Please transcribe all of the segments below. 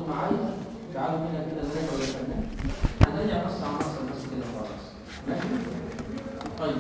معايا تعالوا هنا كده نراجع ولا فنان هنرجع بس على مصر بس كده خلاص ماشي طيب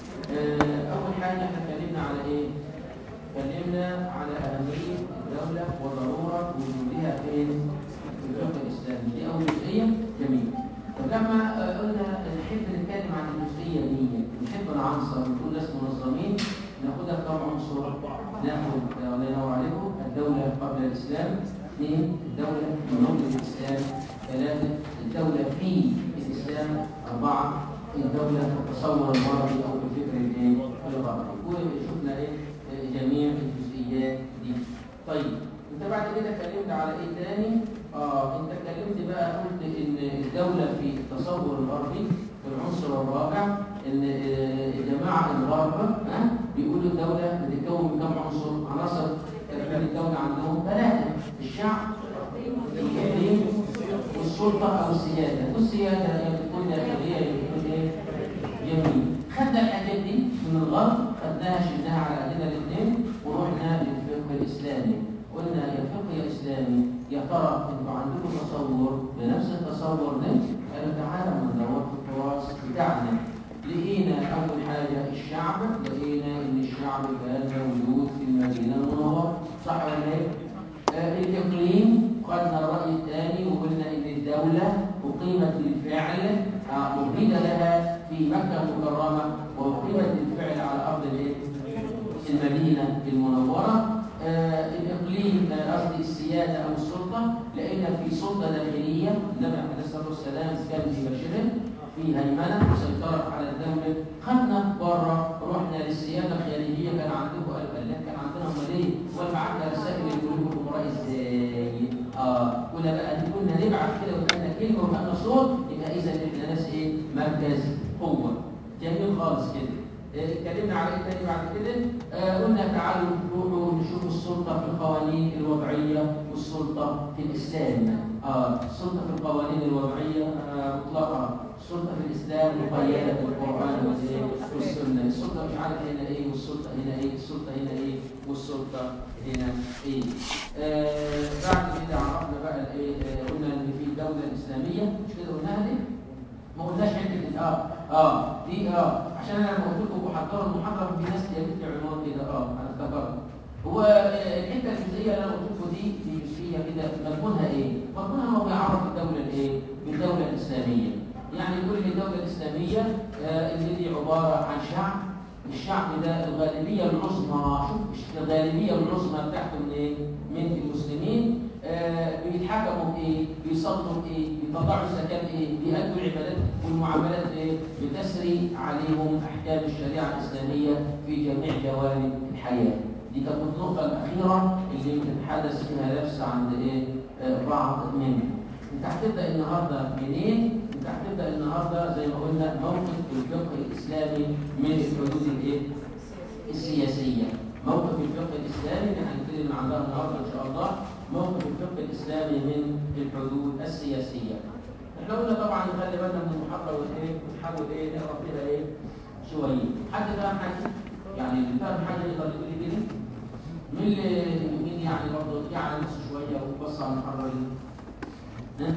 آه، اول حاجه احنا اتكلمنا على ايه اتكلمنا على اهميه الدوله وضروره وجودها فين في الفقه الاسلامي دي اول جزئيه جميل طب لما آه، قلنا نحب نتكلم عن الجزئيه دي نحب العنصر ونقول ناس منظمين ناخدها كم عنصر ناخد آه، الله ينور عليكم الدوله قبل الاسلام اثنين الدوله منذ الاسلام ثلاثه الدوله في الاسلام اربعه الدوله في التصور المرضي او في الفكر الايه الغربي وشفنا ايه آه، جميع الجزئيات دي طيب انت بعد كده اتكلمت على ايه تاني اه انت اتكلمت بقى قلت ان الدوله في التصور الغربي والعنصر الرابع ان آه، جماعه الغرب ها بيقولوا الدوله بتتكون من كم عنصر عناصر تكوين الدوله عندهم ثلاثه الشعب الاقليم والسلطه او السياده والسياده هي بتكون داخليه هي بتكون ايه جميل خدنا الحاجات دي من الغرب خدناها شلناها على ايدينا الاثنين ورحنا للفقه الاسلامي قلنا يا فقه يا اسلامي يا ترى انتوا عندكم تصور بنفس التصور ده قالوا تعالى ندور في التراث بتاعنا لقينا اول حاجه الشعب لقينا ان الشعب كان موجود في المدينه المنوره صح ولا ايه؟ آه، الاقليم خدنا الراي الثاني وقلنا ان الدوله اقيمت بالفعل آه، مهد لها في مكه المكرمه واقيمت بالفعل على ارض الايه؟ المدينه المنوره آه، الاقليم آه، قصدي السياده او السلطه لقينا في سلطه داخليه النبي عليه الصلاه والسلام كان في بشره في هيمنه وسيطره على الدوله خدنا بره رحنا للسياده الخارجيه كان عندكم قال قال لك كان عندنا امال ايه؟ وبعتنا رسائل لقلوب الامراء ازاي؟ اه كنا بقى دي كنا نبعت كده وكان كلمه وكان صوت يبقى اذا احنا ناس ايه؟ مركز قوه جميل خالص كده آه، اتكلمنا على ايه تاني بعد كده؟ آه قلنا تعالوا نروحوا نشوفوا السلطه في القوانين الوضعيه والسلطه في الاسلام. اه السلطه في القوانين الوضعيه آه مطلقه، السلطه في الاسلام مقيده بالقران والإيه؟ والسنه، السلطه مش عارف هنا ايه والسلطه هنا ايه، السلطه هنا ايه والسلطه هنا ايه. آه بعد كده عرفنا بقى الايه آه قلنا ان في الدوله الاسلاميه مش كده قلناها دي؟ ما قلناش حته اه اه دي اه عشان انا لما قلت لكم بحضروا المحاضره في ناس جابت لي عنوان كده اه انا افتكرت هو آه، الحته الجزئيه اللي انا قلت لكم دي دي جزئيه كده مضمونها ايه؟ مضمونها هو بيعرف الدوله الايه؟ بالدوله الاسلاميه يعني يقول لي الدوله الاسلاميه آه اللي دي عباره عن شعب الشعب ده الغالبيه العظمى شوف الغالبيه العظمى بتاعته من ايه؟ من المسلمين آه بيتحكموا بايه؟ بيصلوا بايه؟ بيطلعوا الزكاه بايه؟ بيأدوا العبادات والمعاملات ايه؟ بتسري عليهم احكام الشريعه الاسلاميه في جميع جوانب الحياه. دي كانت النقطه الاخيره اللي يمكن حدث فيها لبس عند ايه؟ آه بعض منهم. انت هتبدا النهارده منين؟ انت هتبدا النهارده زي ما قلنا موقف الفقه الاسلامي من الحدود الايه؟ السياسيه. موقف الفقه الاسلامي اللي هنبتدي من عندها النهارده ان شاء الله موقف الفقه الاسلامي من الحدود السياسيه. احنا قلنا طبعا نخلي بالنا من المحاضره والايه ونحاول ايه نقرا فيها ايه شويه. حد فاهم حاجه؟ يعني اللي فاهم حاجه يقدر يقول لي كده؟ مين اللي مين يعني برضه يعني نص شويه وبص على المحاضره دي؟ ها؟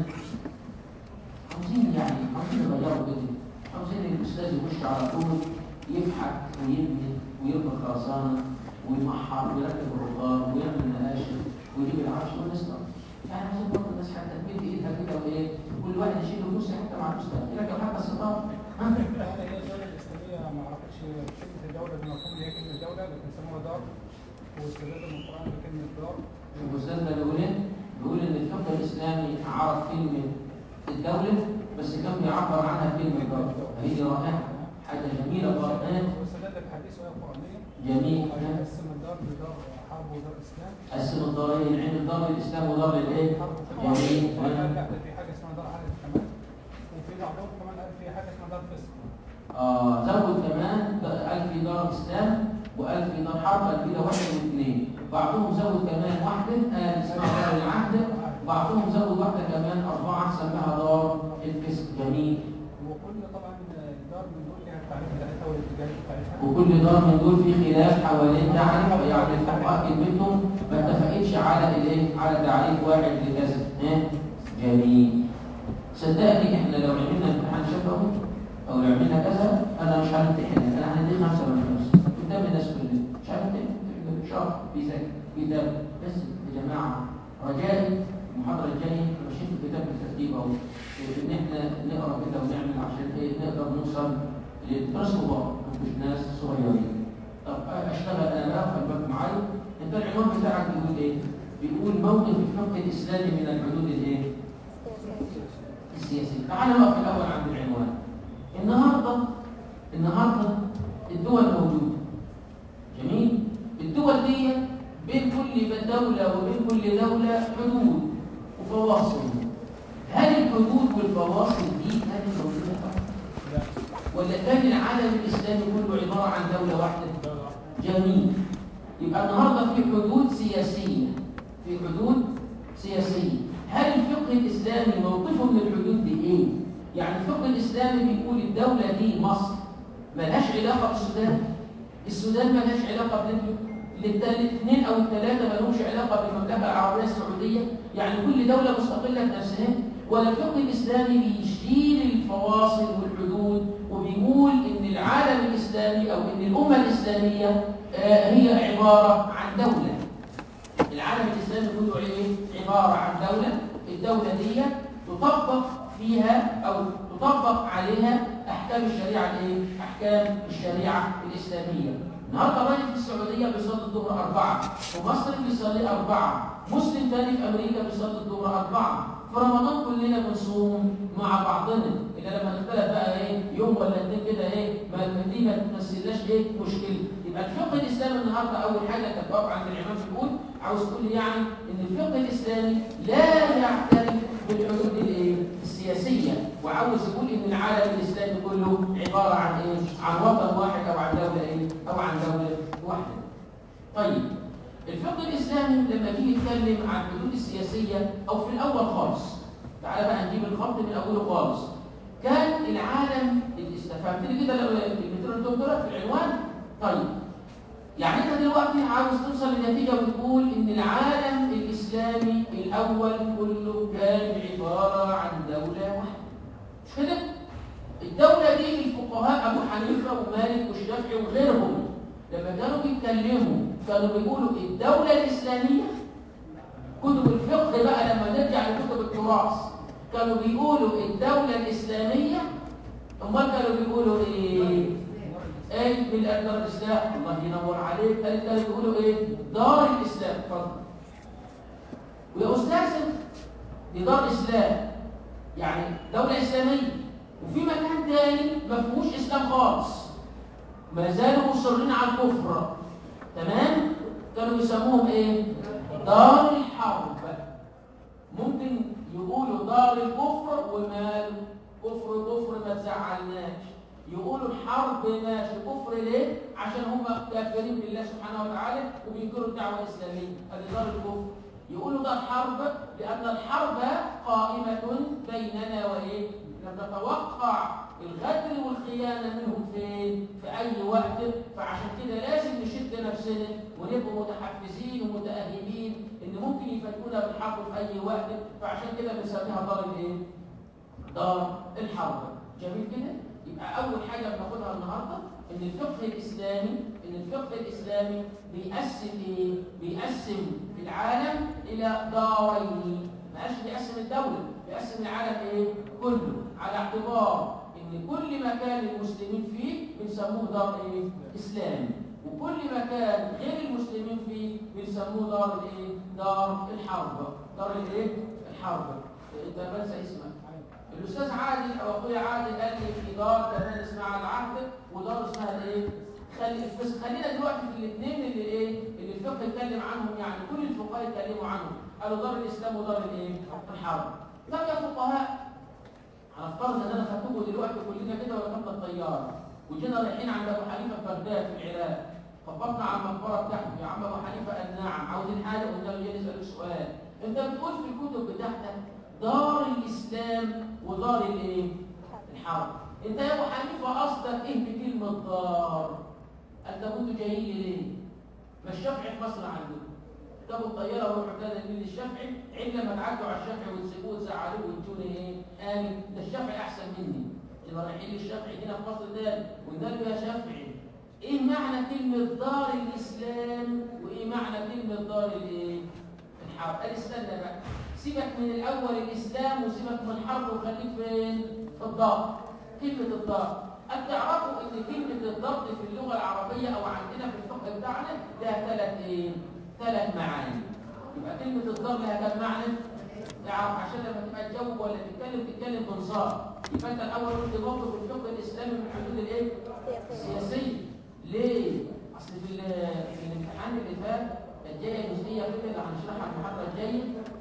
عاوزين يعني عاوزين نغيروا كده. عاوزين الاستاذ يخش على طول يفحت ويبني ويرمي الخرسانه ويمحر ويركب الرخام ويعمل نقاشر ويجيب العفش ونسمع يعني عايزين برضه الناس حتى تمد ايدها كده وايه كل واحد يشيل كرسي حتى مع الاستاذ يركب حتى الستار ها يعني هي الدولة الإسلامية ما عرفتش كلمة الدولة بمفهوم اللي هي كلمة دولة لكن سموها دار واستدل من القرآن بكلمة دار الاستاذ ده بيقول ايه؟ بيقول ان الفقه الاسلامي عرف كلمه الدوله بس كان بيعبر عنها كلمه الدوله هي رائعه حاجه جميله برضه واستدل بحديث وهي قرآنية جميل قسم الدار بدار حرب ودار إسلام قسم الدارين عند دار الاسلام ودار الايه؟ حرب جميل وقال لا ده في حاجة اسمها دار عدد كمان وفي بعضهم كمان قال في حاجة اسمها دار فسق آه زود كمان قال في دار اسلام وقال في دار حرب قال في ده واحد واثنين بعضهم زود كمان واحده قال اسمها دار العهد بعضهم زود واحده كمان اربعه سماها دار الفسق جميل وكل طبعا دار من دول لها التعريف بتاعتها والاتجاه بتاعتها وكل دار من دول في خلاف حوالين تعريف يعني الفقهاء كلمتهم ما اتفقتش على الايه على تعريف واحد لكذا إيه؟ رجائي المحاضره الجايه احنا ماشيين في كتاب الترتيب اهو ان احنا نقرا كده ونعمل عشان ايه نقدر نوصل للناس كبار مش ناس صغيرين طب اشتغل انا بقى خلي بالك معايا انت العنوان بتاعك بيقول ايه؟ بيقول موقف الفقه الاسلامي من الحدود الايه؟ السياسيه تعال نقف الاول عند العنوان النهارده النهارده الدول موجوده جميل الدول دي بين كل دولة وبين كل دولة حدود وفواصل هل الحدود والفواصل دي كانت موجودة ولا كان العالم الإسلامي كله عبارة عن دولة واحدة؟ جميل يبقى النهارده في حدود سياسية في حدود سياسية هل الفقه الإسلامي موقفه من الحدود دي إيه؟ يعني الفقه الإسلامي بيقول الدولة دي مصر ملهاش علاقة بالسودان السودان ملهاش علاقة بليبيا الاثنين او الثلاثه ما لهمش علاقه بالمملكه العربيه السعوديه يعني كل دوله مستقله بنفسها ولا الفقه الاسلامي بيشيل الفواصل والحدود وبيقول ان العالم الاسلامي او ان الامه الاسلاميه آه هي عباره عن دوله العالم الاسلامي كله ايه عباره عن دوله الدوله دي تطبق فيها او تطبق عليها احكام الشريعه الايه احكام الشريعه الاسلاميه النهارده راجل في السعوديه بيصلي الظهر اربعه ومصر بيصلي اربعه مسلم تاني في امريكا بيصلي الظهر اربعه في رمضان كلنا بنصوم مع بعضنا الا لما نختلف بقى ايه يوم ولا اتنين كده ايه ما دي ما تمثلناش ايه مشكله يبقى الفقه الاسلامي النهارده اول حاجه كانت واقفه عند الامام بيقول عاوز تقول لي يعني ان الفقه الاسلامي لا يعترف بالحدود الايه السياسيه وعاوز يقول ان العالم الاسلامي كله عباره عن ايه عن وطن واحد او عن دوله ايه او عن دوله واحده طيب الفقه الاسلامي لما تيجي يتكلم عن الحدود السياسيه او في الاول خالص تعالى بقى نجيب الخط من اوله خالص كان العالم فهمتني كده لما الكلمتين اللي في العنوان طيب يعني انت دلوقتي عاوز توصل لنتيجه وتقول ان العالم الاسلامي الاول كله كان عباره عن دوله واحده مش كده الدوله دي الفقهاء ابو حنيفه ومالك والشافعي وغيرهم لما كانوا بيتكلموا كانوا بيقولوا الدوله الاسلاميه كتب الفقه بقى لما نرجع لكتب التراث كانوا بيقولوا الدوله الاسلاميه امال كانوا بيقولوا ايه ايه من دار الاسلام الله ينور عليك كانوا بيقولوا ايه دار الاسلام اتفضل ويا استاذ دي دار اسلام يعني دوله اسلاميه وفي مكان تاني ما فيهوش اسلام خالص ما زالوا مصرين على الكفر تمام كانوا يسموهم ايه دار الحرب ممكن يقولوا دار الكفر ومال كفر كفر ما تزعلناش يقولوا الحرب ماشي كفر ليه عشان هم كافرين بالله سبحانه وتعالى وبينكروا الدعوه الاسلاميه ادي دار الكفر يقولوا ده الحرب لان الحرب قائمه بيننا وايه نتوقع الغدر والخيانة منهم فين؟ في أي وقت فعشان كده لازم نشد نفسنا ونبقى متحفزين ومتأهبين إن ممكن يفاجئونا بالحرب في أي وقت فعشان كده بنسميها دار الإيه؟ دار الحرب جميل كده؟ يبقى أول حاجة بناخدها النهاردة إن الفقه الإسلامي إن الفقه الإسلامي بيقسم إيه؟ بيقسم العالم إلى دارين ما بيقسم الدولة بيقسم العالم إيه؟ كله على اعتبار ان كل مكان المسلمين فيه بنسموه دار ايه اسلامي وكل مكان غير المسلمين فيه بنسموه دار الايه دار الحرب دار الايه الحرب انت بنسى اسمك الاستاذ عادل او اخويا عادل قال لي في دار كمان اسمها العهد ودار اسمها الايه خلي بس خلينا دلوقتي في الاثنين اللي ايه اللي الفقه اتكلم عنهم يعني كل الفقهاء اتكلموا عنهم قالوا دار الاسلام ودار الايه الحرب طب يا فقهاء هنفترض ان انا خدتكم دلوقتي كلنا كده وركبنا الطياره وجينا رايحين عند ابو حنيفه في بغداد في العراق خبطنا على المقبره بتاعته يا عم ابو حنيفه قال نعم عاوزين حاجه قلنا له جاي نسالك سؤال انت بتقول في الكتب بتاعتك دار الاسلام ودار الايه؟ الحرب انت يا ابو حنيفه قصدك ايه بكلمه دار؟ انت كنتوا جايين لي ليه؟ ما الشافعي في مصر عندكم ركبوا الطياره وروحوا تاني للنيل الشافعي عيب لما تعدوا على الشافعي وتسيبوه وتزعلوه وتجوني ايه؟ امن ده الشافعي احسن مني يبقى رايحين للشافعي هنا في مصر تاني قلنا له يا شافعي ايه معنى كلمه دار الاسلام وايه معنى كلمه دار الايه؟ الحرب قال استنى بقى سيبك من الاول الاسلام وسيبك من الحرب وخليك فين في الضبط كلمه الضبط أن تعرفوا ان كلمه الضبط في اللغه العربيه او عندنا في الفقه بتاعنا لها ثلاث ايه ثلاث معاني يبقى كلمه الضبط لها كم معنى تعرف عشان لما تبقى تجاوب ولا تتكلم تتكلم بانصاف يبقى انت الاول قلت موقف الفقه الاسلامي من الحدود الايه السياسيه ليه اصل في ال- في الامتحان اللي فات كانت جايه جزئيه كده اللي هنشرحها المحاضره الجايه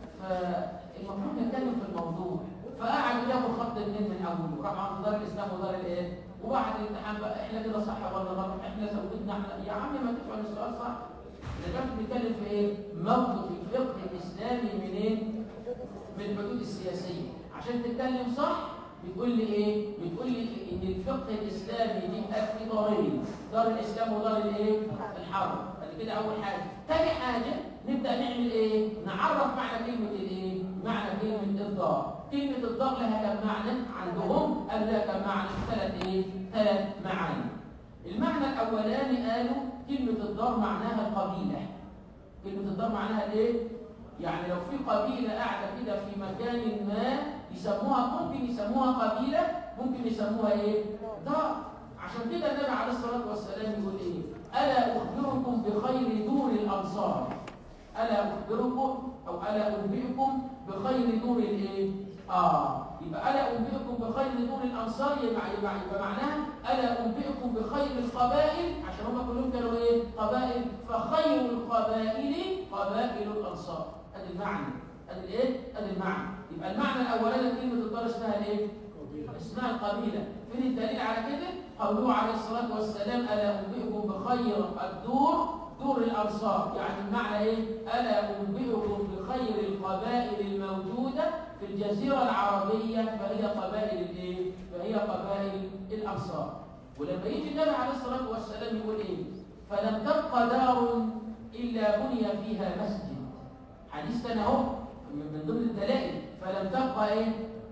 فالمفروض نتكلم في الموضوع فقعد ياخد خط الاثنين من اوله راح عن دار الاسلام ودار الايه وبعد الامتحان بقى احنا كده صح ولا غلط احنا زودنا احنا يا عم ما تفعل السؤال صح اذا كنت بنتكلم في ايه موقف الفقه الاسلامي منين من الحدود السياسيه عشان تتكلم صح بتقول لي ايه بتقول لي ان الفقه الاسلامي دي في دارين دار الاسلام ودار الايه الحرب ادي كده اول حاجه ثاني حاجه نبدا نعمل ايه نعرف معنى كلمه الايه معنى كلمه الدار كلمه الدار لها كم معنى عندهم قال لها كم معنى ثلاث ايه ثلاث معاني المعنى الاولاني قالوا كلمه الدار معناها القبيله كلمه الدار معناها ايه يعني لو في قبيلة قاعدة كده في مكان ما يسموها ممكن يسموها قبيلة ممكن يسموها ايه؟ دار عشان كده النبي عليه الصلاة والسلام يقول ايه؟ ألا أخبركم بخير دور الأنصار ألا أخبركم أو ألا أنبئكم بخير دور الايه؟ آه يبقى ألا أنبئكم بخير دور الأنصار يبقى, يبقى, يبقى معناها ألا أنبئكم بخير القبائل عشان هم كلهم كانوا إيه؟ قبائل فخير القبائل قبائل الأنصار ادي المعنى ادي الايه ادي المعنى يبقى المعنى الاولاني كلمه الدار اسمها الايه اسمها القبيله فين الدليل على كده قوله عليه الصلاه والسلام الا انبئكم بخير الدور دور الانصار يعني المعنى ايه الا انبئكم بخير القبائل الموجوده في الجزيره العربيه فهي قبائل الايه فهي قبائل الانصار ولما يجي النبي عليه الصلاه والسلام يقول ايه فلم تبق دار الا بني فيها مسجد حديث تاني اهو من ضمن الدلائل فلم تبقى ايه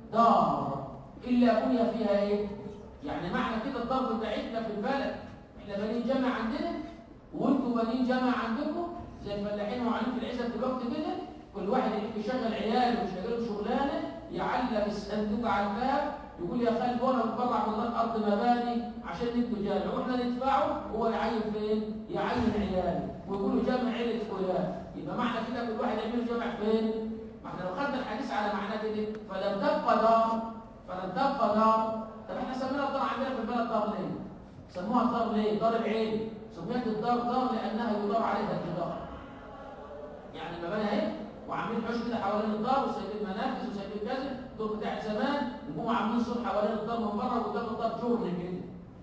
دار الا بني فيها ايه يعني معنى كده الضرب بتاعتنا في البلد احنا بنين جامع عندنا وانتوا بنين جامع عندكم زي الفلاحين وعاملين في العزه دلوقتي كده كل واحد اللي يشغل عياله ويشغله شغلانه يعلق الصندوق على الباب يقول يا خالد وانا بطلع من الارض مباني عشان انتوا جامع واحنا ندفعه هو يعين فين؟ يعين عياله ويقولوا جامع عيله فلان يبقى معنى كده كل واحد يعمل جامع فين؟ ما احنا لو خدنا الحديث على معناه كده فلم تبقى دار فلم تبقى دار طب احنا سمينا الدار عندنا في البلد دار ليه؟ سموها الدار ليه؟ دار العين سميت الدار دار لانها يدار عليها الجدار يعني المباني اهي وعاملين حوش كده حوالين الدار وسايبين منافذ وسايبين كذا دول بتاع زمان وهم عاملين سور حوالين الدار من بره وقدام الدار جرن كده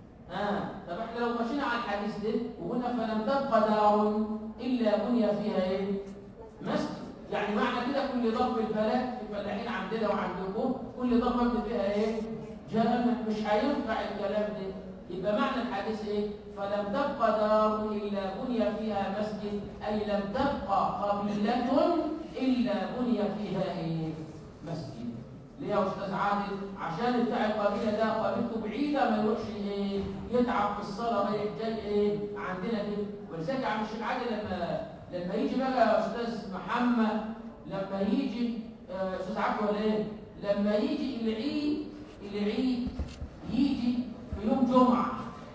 اه طب احنا لو مشينا على الحديث ده وقلنا فلم تبقى دار الا بني فيها ايه؟ مسجد يعني معنى كده كل دار في البلد في الفلاحين عندنا وعندكم كل دار مبني فيها ايه؟ جامع مش هينفع الكلام ده يبقى معنى الحديث ايه؟ فلم تبقى دار الا بني فيها مسجد اي لم تبقى قبيله الا بني فيها ايه؟ مسجد ليه يا استاذ عادل عشان بتاع القبيله ده قبيلته بعيده ما يروحش ايه يتعب في الصلاه رايح جاي ايه عندنا كده ولذلك يا عم الشيخ عادل لما لما يجي بقى يا استاذ محمد لما يجي آه، استاذ عبد ولا ايه لما يجي العيد العيد يجي في يوم جمعه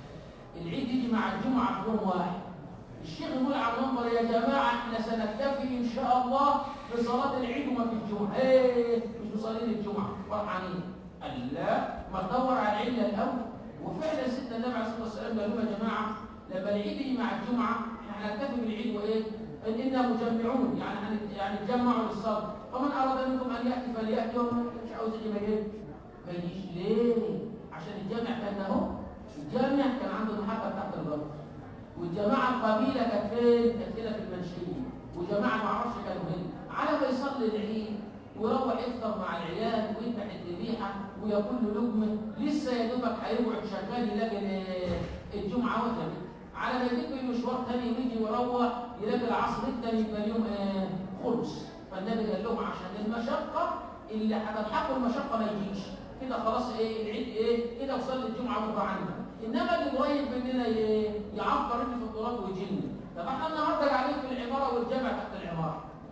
العيد يجي مع الجمعه في يوم واحد الشيخ يقول على المنبر يا جماعه احنا سنكتفي ان شاء الله بصلاه العيد وما في الجمعه ايه مش مصلين الجمعه فرحانين قال لا ما تدور على العله الاول وفعلا سيدنا النبي عليه الصلاه والسلام قال لهم يا جماعه لما العيد يجي مع الجمعه احنا هنكتفي بالعيد وايه ان انا مجمعون يعني هن- يعني نتجمعوا للصلاه فمن اراد منكم ان ياتي فلياتي ومن مش عاوز يجي ما يجي ما يجيش ليه عشان الجامع كان اهو الجامع كان عنده المحطه تحت البر والجماعه القبيله كانت فين؟ كانت كده في المنشيه وجماعه ما اعرفش كانوا هنا على ما يصلي العيد ويروح يفطر مع العيال ويذبح الذبيحه وياكل له لقمه لسه يا دوبك هيقعد شغال يلاقي ال- الجمعه وجبت على ما يجيب المشوار تاني ويجي ويروح يلاقي العصر التاني يبقى اليوم آه، خلص فالنبي قال لهم عشان المشقه اللي هتلحقوا المشقه ما يجيش كده خلاص ايه العيد ايه كده وصلي الجمعه بكره عنها انما اللي قريب مننا ي- يعبر في التراب ويجينا طب احنا النهارده قاعدين في العماره والجامع تحت العماره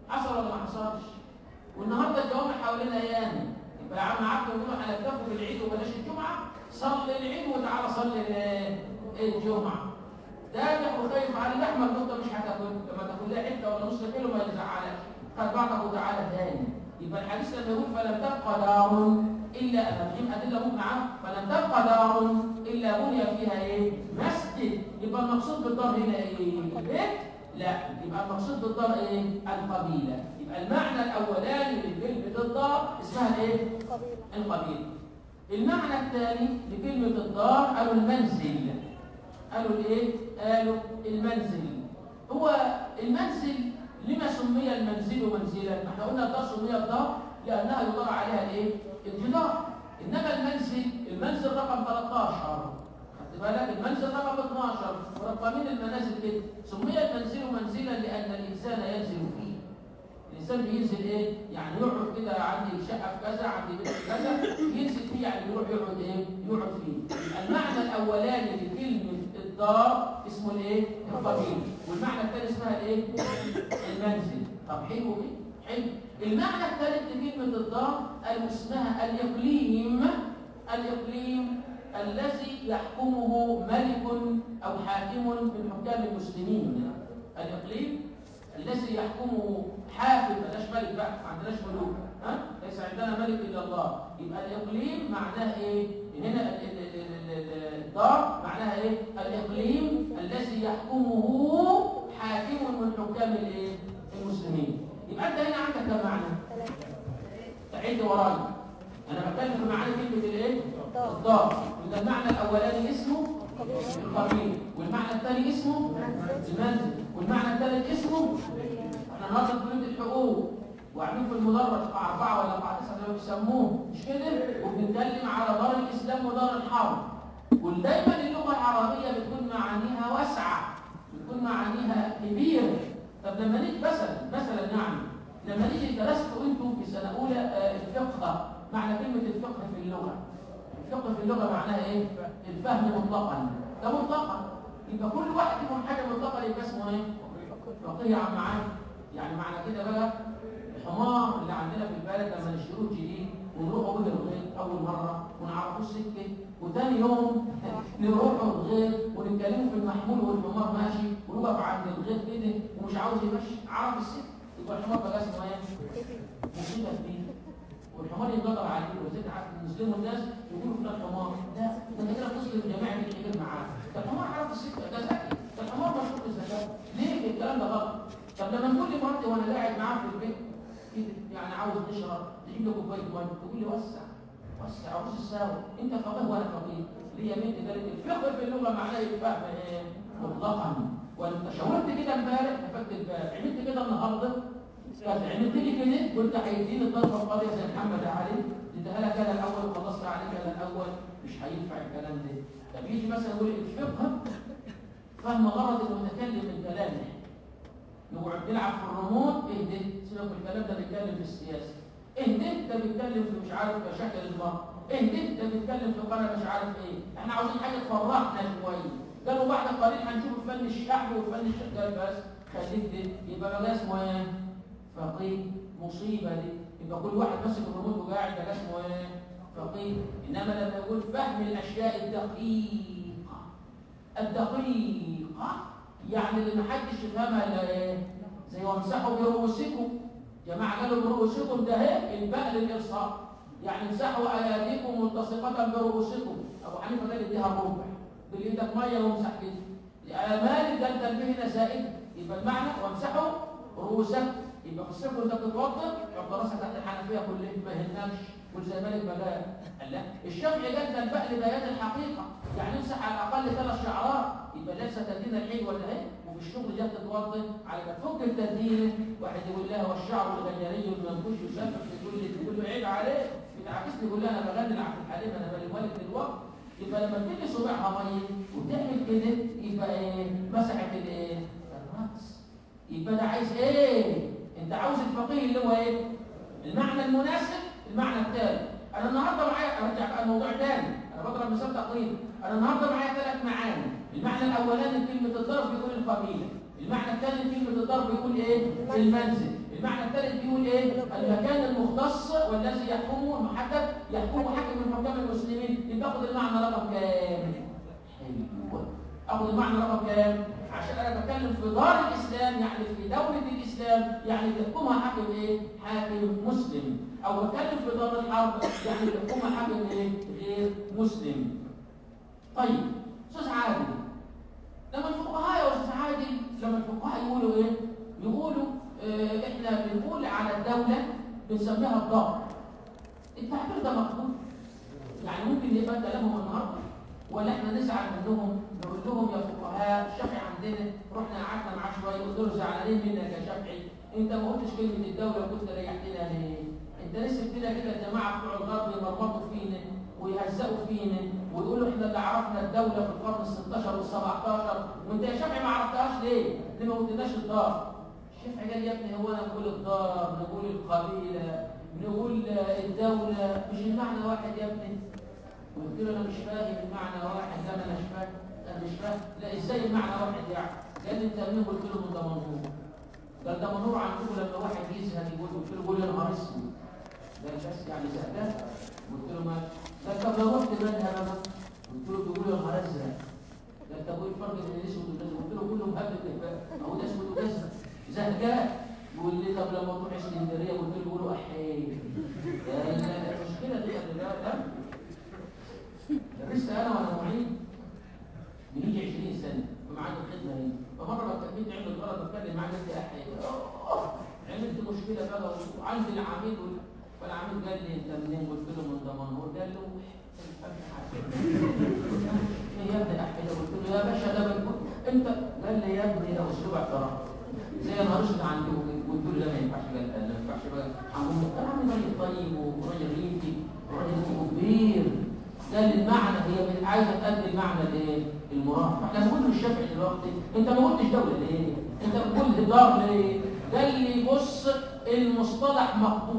حصل ولا ما حصلش والنهارده الجوامع حوالينا ياما يبقى يا عم عبد الجمعه هنكتفوا بالعيد وبلاش الجمعه صلي العيد وتعالى صلي ال- الجمعه دافع وخايف على اللحمه النقطه مش هتاكل لما تاكل لها حته ولا نص كيلو ما يزعلكش خد بعضك وتعالى تاني يبقى الحديث لما يقول فلم تبقى دار الا فيهم ادله مقنعه فلم تبقى دار الا بني فيها ايه؟ مسجد يبقى المقصود بالدار هنا ايه؟ بيت؟ لا يبقى المقصود بالدار ايه؟ القبيله يبقى المعنى الاولاني لكلمه الدار اسمها ايه؟ قبيلة القبيله المعنى الثاني لكلمه الدار قالوا المنزل قالوا الايه؟ قالوا المنزل هو المنزل لما سمي المنزل منزلا؟ احنا قلنا الدار سمي الدار لانها يدار عليها الايه؟ الجدار انما المنزل المنزل رقم 13 خدت بالك المنزل رقم 12 ورقمين المنازل كده سمي المنزل منزلا لان الانسان ينزل فيه الانسان بينزل ايه يعني يقعد كده عندي شقه في كذا عندي بيت في كذا ينزل فيه يعني يروح يقعد ايه يقعد فيه المعنى الاولاني لكلمه الدار اسمه الايه القبيل والمعنى الثاني اسمها الايه المنزل طب حلو كده حلو المعنى الثالث لكلمه الدار قالوا اسمها الاقليم الاقليم الذي يحكمه ملك او حاكم من حكام المسلمين الاقليم الذي يحكمه حاكم ملاش ملك بقى ما عندناش ملوك ها ليس عندنا ملك الا الله يبقى الاقليم معناه ايه هنا ال- ال- ال- ال- ال- الدار معناها ايه الاقليم الذي يحكمه حاكم من حكام الايه المسلمين يبقى انت هنا عندك كم معنى ثلاثة تعيد ورايا انا بتكلم في معاني كلمه الايه الدار. الدار يبقى المعنى الاولاني اسمه قبيلة القبيل والمعنى الثاني اسمه المنزل والمعنى الثالث اسمه احنا النهارده في كليه الحقوق وقاعدين في المدرج قاع اربعه ولا قاع تسعه زي ما بيسموه مش كده وبنتكلم على دار الاسلام ودار الحرب ودايما اللغه العربيه بتكون معانيها واسعه بتكون معانيها كبيره طب لما نيجي مثلا مثلا يعني لما نيجي درستوا انتم في سنه اولى آه، الفقه معنى كلمه الفقه في اللغه الفقه في اللغه معناها ايه الفهم مطلقا ده مطلقا يبقى كل واحد يفهم حاجه مطلقا يبقى اسمه ايه فقيه يا عم عادي يعني معنى كده بقى الحمار اللي عندنا في البلد لما نشتروه جديد ونروحوا به الغيط اول مره ونعرفوه السكه وتاني يوم نروحوا الغيط ونتكلموا في المحمول والحمار ماشي ونقف عند الغيط كده ومش عاوز يمشي عرف السكه يبقى الحمار بقى اسمه ايه؟ مصيبه كبيره والحمار ينقطع عليه وزيت عارف المسلم والناس يقولوا فلان حمار لا ده انت كده بتظلم جماعه الكبير معاه ده الحمار عارف السكه ده ذكي ده الحمار مشهور بالذكاء ليه الكلام ده غلط طب لما نقول لمراتي وانا قاعد معاه في البيت كده يعني عاوز نشرب تجيب لي كوبايه ميه تقول لي وسع وسع عاوز الساوي انت فقيه وانا فقيه ليه يا بنتي قالت الفقه في اللغه معناه الفهم ايه مطلقا وانت شاورت كده امبارح نفكت امبارح عملت كده النهارده كذا عملت لي كده وانت هيديني الضربه القاضيه زي محمد علي اديها لك انا الاول وخلصت عليك انا الاول مش هينفع الكلام ده طب يجي مثلا يقول الفقه فهم غرض المتكلم من كلامه نقعد نلعب في الريموت اهدى سيبك من الكلام ده بيتكلم في السياسه اهدى ده بيتكلم في مش عارف مشاكل المرأة اهدى ده بيتكلم في قناه مش عارف ايه احنا عاوزين حاجه تفرحنا شويه قالوا بعد قليل هنشوف فن الشعب وفن الشغال بس خليك ده يبقى بقى اسمه ايه فقيه مصيبه دي يبقى كل واحد ماسك الريموت وقاعد بقى اسمه ايه فقيه انما لما يقول فهم الاشياء الدقيقه الدقيقه يعني اللي محدش يفهمها الا ايه زي وامسحوا برؤوسكم جماعه قالوا برؤوسكم ده ايه الباء للارصاء يعني امسحوا اياديكم ملتصقه برؤوسكم ابو حنيفه قال اديها الربع بالايدك ميه وامسح كده امال ده التنبيه زائد يبقى المعنى وامسحوا رؤوسكم يبقى في الصيف وانت بتتوضا يبقى راسك تحت الحنفيه كلها ما يهمكش قول زي مالك بقى قال لا الشافعي قال ده الباء لبيان الحقيقه يعني امسح على الاقل ثلاث شعرات يبقى لابسه تدين العيد ولا ايه وفي الشغل جت تتوضا على ما تفك التدين واحد يقول لها والشعر الغجري المنكوش يسافر تقول لي تقول له عيب عليه بتعكسني يقول لها انا بغني لعبد الحليم انا بالي مالك دلوقتي يبقى لما تدي صباعها ميه وتعمل كده يبقى ايه مسحت الايه الراس يبقى ده عايز ايه انت عاوز الفقيه اللي هو ايه المعنى المناسب المعنى الثالث انا النهارده معايا ارجع بقى الموضوع تاني انا بضرب مثال تقريبا انا النهارده معايا ثلاث معاني المعنى الاولاني كلمه الضرب بيقول القبيله المعنى الثاني كلمه الضرب بيقول ايه المنزل المعنى الثالث بيقول ايه المكان المختص والذي يحكمه المحدد يحكمه حاكم من حكام المسلمين يبقى اخد المعنى رقم كام حلو اخد المعنى رقم كام عشان انا بتكلم في دار الاسلام يعني في دوله الاسلام يعني بيحكمها حاكم ايه حاكم مسلم او بتكلم في دار الحرب يعني بيحكمها حاكم ايه غير مسلم طيب استاذ عادل لما الفقهاء يا استاذ عادل لما الفقهاء يقولوا ايه يقولوا اه احنا بنقول على الدوله بنسميها الدار التعبير ده مقبول يعني ممكن يبقى كلامهم النهارده ولا احنا نزعل منهم نقول لهم يا فقهاء الشافعي عندنا رحنا قعدنا معاه شويه قلت له زعلانين منك يا شافعي انت ما قلتش كلمه الدوله وكنت ريحتنا ليه؟ انت لسه كده كده الجماعه بتوع الغرب يمرمطوا فينا ويهزقوا فينا ويقولوا احنا اللي عرفنا الدوله في القرن ال 16 وال 17 وانت يا شافعي ما عرفتهاش ليه؟ ليه ما قلتلناش الدار؟ الشافعي قال يا ابني هو انا نقول الدار نقول القبيله نقول الدوله مش المعنى واحد يا ابني قلت له انا مش فاهم المعنى واحد لا انا مش فاهم انا مش فاهم لا ازاي المعنى واحد يعني قال لي انت مين قلت له من دمنهور قال دمنهور عندكم لما واحد يزهد يقول قلت له قول يا نهار اسود قال بس يعني زهدان قلت له ما قال طب لو رحت منها بقى قلت له بيقول يا نهار ازرق قال طب ايه الفرق بين الاسود والازرق قلت له كله مهبب اهو ده اسود وازرق زهقان يقول لي طب لما تروح اسكندريه قلت له بيقولوا احيه المشكله دي خلي بالك درست انا وانا معيد بنيجي 20 سنه ومعاد الخدمه هنا فمره بكلمت عمل الغلط بتكلم معاه قلت احيي عملت مشكله بقى وعندي العميد فالعميد قال لي انت منين قلت له من دمنهور قال له ايه يا ابني احيي قلت له يا باشا ده بنقول انت قال لي يا ابني ده اسلوب اعتراف زي انا رشد عندي قلت له لا ما ينفعش قال ما ينفعش بقى هنقول انا عامل راجل طيب وراجل ريفي وراجل كبير قال المعنى هي عايزه تأدي المعنى الايه المراد فاحنا بنقول للشافعي دلوقتي انت ما قلتش دوله ليه انت بتقول دار ليه قال لي بص المصطلح مقبول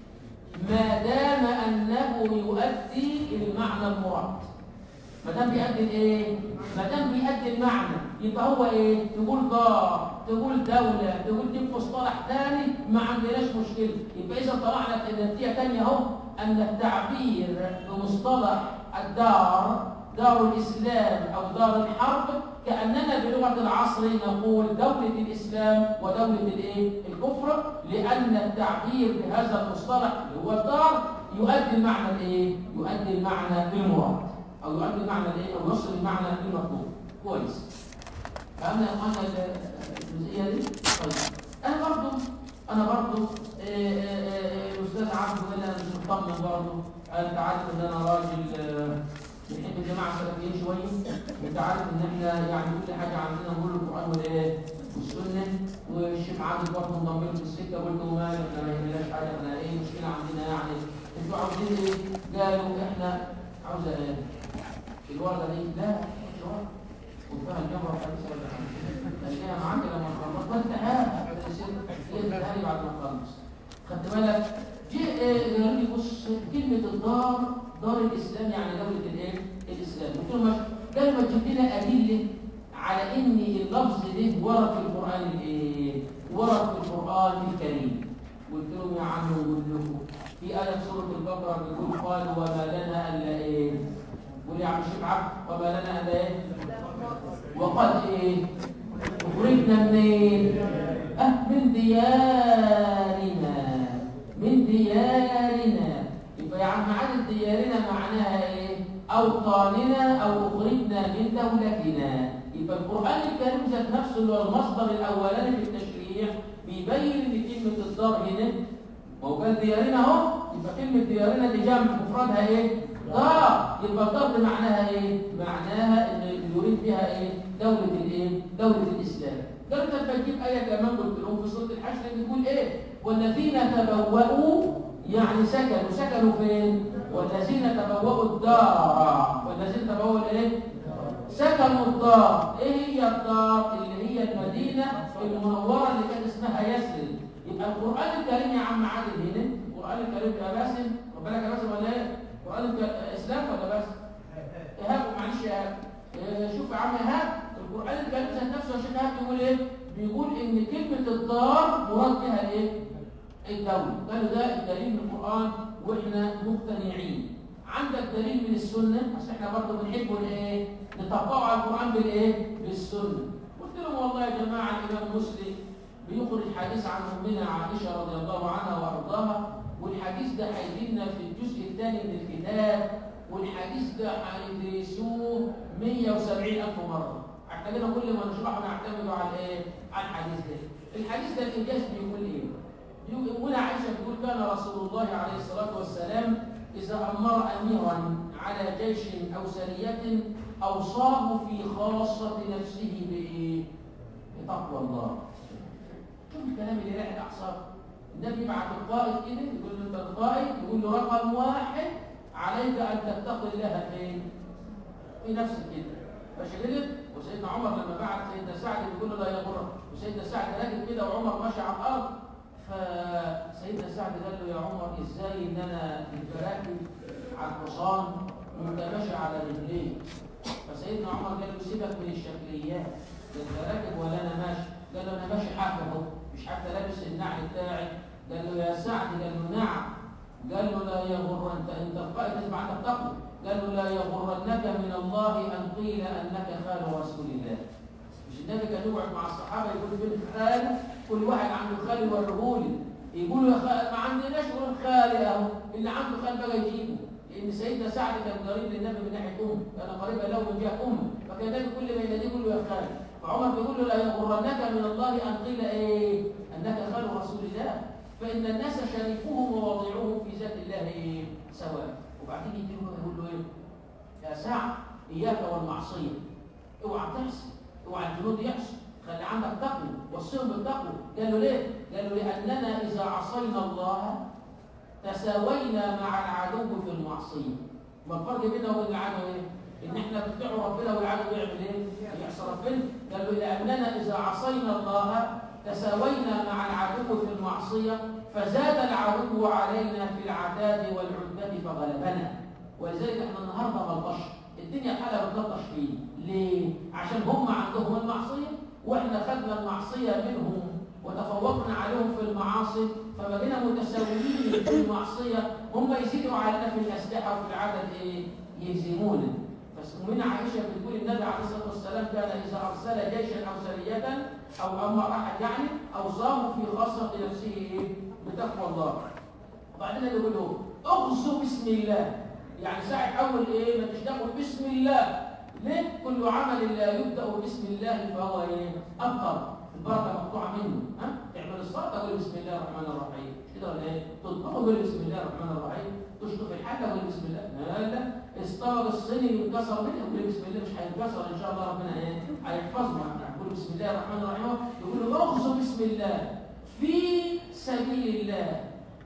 ما دام انه يؤدي المعنى المراد ما دام بيؤدي الايه ما دام بيؤدي المعنى يبقى هو ايه تقول دار تقول دولة تقول دي مصطلح ثاني ما عندناش مشكلة يبقى إذا طلعنا في نتيجة ثانية أهو أن التعبير بمصطلح الدار دار الإسلام أو دار الحرب كأننا بلغة العصر نقول دولة الإسلام ودولة الإيه؟ الكفر لأن التعبير بهذا المصطلح اللي هو الدار يؤدي المعنى الإيه؟ يؤدي المعنى المراد أو يؤدي المعنى الإيه؟ أو يوصل المعنى المطلوب كويس فهمنا يا اخوانا الجزئيه دي طيب انا برضو انا برضو الاستاذ عبده قال انا مش مطمن برضو انت عارف ان انا راجل بنحب الجماعه السلفيين شويه انت عارف ان احنا يعني كل حاجه عندنا نقول القران والايه والسنه والشيخ عادل برضه انضم لي في السكه قلت له مالك احنا ما يهمناش حاجه احنا ايه المشكله عندنا يعني انتوا عاوزين ايه؟ قالوا احنا عاوزه ايه؟ الورده دي لا مش ورده وفيها الجمرة الحديثة ولا خليها معاك لما نخلص وانت قاعد هي تتهالي بعد ما نخلص خدت بالك جه قال لي بص كلمة الدار دار الإسلام يعني دولة الإيه؟ الإسلام قلت له ماشي قال ما تجيب لنا أدلة على إن اللفظ ده ورد في القرآن الإيه؟ ورد في القرآن الكريم قلت لهم يا عم نقول لكم في آية في سورة البقرة بيقول قالوا وما لنا ألا إيه؟ قول يا عم الشيخ عبد وما لنا ألا إيه؟ وقد ايه اخرجنا منين اه من ديارنا من ديارنا يبقى يا عم عدد ديارنا معناها ايه اوطاننا او اخرجنا من دولتنا يبقى القران الكريم ذات نفسه اللي هو المصدر الاولاني في التشريع بيبين ان كلمه الدار هنا وقال ديارنا اهو يبقى كلمه ديارنا دي جمع مفردها ايه دار يبقى الدار دي معناها ايه معناها ان يريد بها ايه دولة الايه دولة الاسلام قالوا لما تجيب ايه كمان قلت لهم في سوره الحشر بتقول ايه والذين تبوأوا يعني سكنوا سكنوا فين والذين تبوأوا الدار والذين تبوأوا الايه سكنوا الدار ايه هي الدار اللي هي المدينه المنوره اللي كان اسمها يثرب يبقى القران الكريم يا عم عادل هنا القران الكريم يا باسم ربنا يا باسم ولا ايه القران اسلام ولا بس ايهاب معلش يا إيه شوف يا عم ايهاب القران الكريم ذات نفسه يا شيخ ايهاب بيقول ايه بيقول ان كلمه الدار مراد بها ايه الدولة قالوا ده الدليل من القرآن واحنا مقتنعين عندك دليل من السنة بس احنا برضه بنحب الايه نطبقه على القرآن بالايه بالسنة قلت لهم والله يا جماعة الإمام مسلم بيخرج حديث عن أمنا عائشة رضي الله عنها وأرضاها والحديث ده هيجينا في الجزء الثاني من الكتاب والحديث ده هندرسوه 170 ألف مرة احتاجنا كل ما نشرحه نعتمد على ايه؟ على الحديث ده الحديث ده الإنجاز بيقول ايه؟ بيقول أمنا عائشة بتقول كان رسول الله عليه الصلاة والسلام إذا أمر أميرا على جيش أو سرية أوصاه في خاصة نفسه بإيه؟ بتقوى الله شوف الكلام اللي رايح الأعصاب النبي يبعت القائد كده يقول له أنت القائد يقول له رقم واحد عليك أن تتقي الله فين؟ في نفسك كده فشددت وسيدنا عمر لما بعت سيدنا سعد بيقول له لا يغرك وسيدنا سعد راكب كده وعمر ماشي على الأرض فسيدنا سعد قال له يا عمر ازاي ان انا كنت راكب على الحصان وانت ماشي على رجليك فسيدنا عمر قال له سيبك من الشكليات لا انت راكب ولا انا ماشي قال له انا ماشي حافي اهو مش حتى لابس النعل بتاعي قال له يا سعد قال له نعم قال له لا يغر انت انت القائد تسمع انت بتقوى قال له لا يغرنك من الله ان قيل انك خال رسول الله مش النبي كان يقعد مع الصحابه يقول فين خال كل واحد عنده خال يوريهولي يقولوا يا خال ما عندناش غير خالي اهو اللي عنده خال بقى يجيبه لان سيدنا سعد كان قريب للنبي من ناحيه امه كان قريبا له من جهه امه فكان النبي كل ما يناديه يقول له يا خال فعمر بيقول له لا يغرنك من الله ان قيل ايه انك خال رسول الله فان الناس شريفهم ووضيعهم في ذات الله إيه؟ سواء وبعدين يجي له يقول له ايه يا سعد اياك والمعصيه اوعى تحسن اوعى الجنود يحسن خلي عندك تقوى وصيهم بالتقوى قال له ليه؟ قال له لأننا إذا عصينا الله تساوينا مع العدو في المعصية ما الفرق بيننا وبين العدو ايه؟ إن احنا بنطيع ربنا والعدو بيعمل ايه؟ يعصي ربنا قال له لأننا إذا عصينا الله تساوينا مع العدو في المعصية فزاد العدو علينا في العتاد والعدة فغلبنا ولذلك احنا النهارده ملطش الدنيا حالها بتلطش فيه ليه؟ عشان هم عندهم المعصية واحنا خدنا المعصية منهم وتفوقنا عليهم في المعاصي فبقينا متساويين في المعصية هم يزيدوا علينا في الأسلحة وفي العدد إيه؟ يهزمونا فأمنا عائشة بتقول النبي عليه الصلاة والسلام كان إذا أرسل جيشا أو سرية أو أمر أحد يعني أوصاه في خاصة نفسه إيه؟ بتقوى الله وبعدين يقول له اغزو بسم الله يعني ساعة أول إيه ما تشتغل بسم الله ليه؟ كل عمل لا يبدأ بسم الله فهو إيه؟ أبطل البركة مقطوعة منه ها؟ تعمل الصلاة تقول بسم الله الرحمن الرحيم كده ولا إيه؟ تطبخ تقول بسم الله الرحمن الرحيم تشطف الحاجة تقول بسم الله لا لا استوى الصيني ينكسر منه يقول بسم الله مش هينكسر إن شاء الله ربنا إيه؟ هيحفظنا يقول بسم الله الرحمن الرحيم يقول له اغزو بسم الله في سبيل الله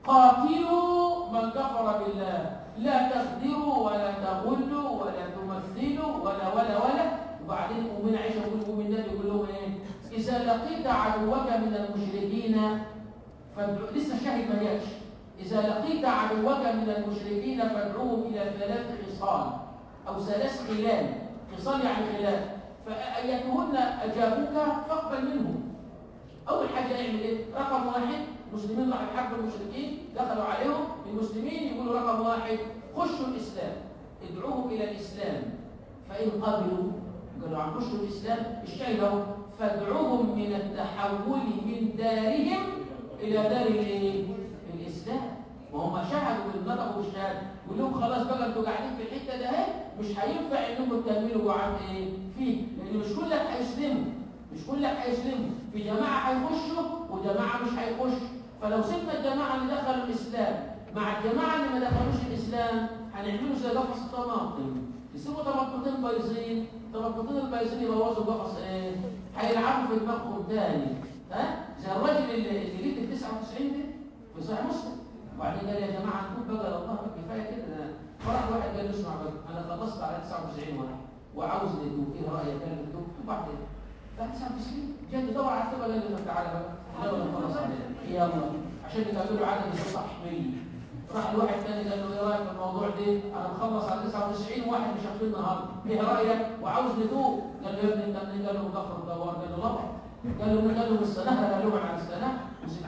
قاتلوا من كفر بالله لا تخدروا ولا تغلوا ولا تمثلوا ولا ولا ولا وبعدين أمنا عائشة يقول أم النبي يقول لهم إيه إذا لقيت عدوك من المشركين فادعو لسه الشاهد ما جاش إذا لقيت عدوك من المشركين فادعوهم إلى ثلاث خصال أو ثلاث خلال خصال يعني خلال فأيتهن أجابوك فاقبل منهم أول حاجة اعمل إيه؟ رقم واحد المسلمين راحوا يحاربوا المشركين دخلوا عليهم المسلمين يقولوا رقم واحد خشوا الإسلام ادعوهم إلى الإسلام فإن قبلوا قالوا عن خشوا الإسلام اشتغلوا فادعوهم من التحول من دارهم إلى دار الإسلام وهم شهدوا بالنطق والشهادة يقول لهم خلاص بقى انتوا قاعدين في الحتة ده اهي مش هينفع انكم تكملوا عن ايه فيه لان مش كلك هيسلموا مش كلك هيسلموا في جماعة هيخشوا وجماعة مش هيخشوا فلو سيبنا الجماعة اللي دخلوا الإسلام مع الجماعة اللي ما دخلوش الإسلام هنعملوا زي قفص الطماطم يسيبوا طماطمتين بايظين طماطمتين البايظين يبوظوا قفص ايه هيلعبوا في دماغهم تاني ها زي الراجل اللي اللي جيت ال 99 ده في صحيح مسلم وبعدين قال يا جماعه نتوب بقى لله كفايه كده فرح واحد قال له اسمع بقى انا خلصت على 99 واحد وعاوز نتوب ايه رايك قال له نتوب وبعدين بعد 99 جاي تدور على التوبه قال له تعالى بقى يلا نخلص عليها يلا عشان يقابلوا عدد يصح 100 راح لواحد تاني قال له ايه رايك في الموضوع ده انا مخلص على 99 واحد مش هاخد النهارده ايه رايك وعاوز نتوب قال له يا ابني انت منين قال له مكفر الدوار قال له لا قال له من قال له من السنه قال له عن السنه وسكت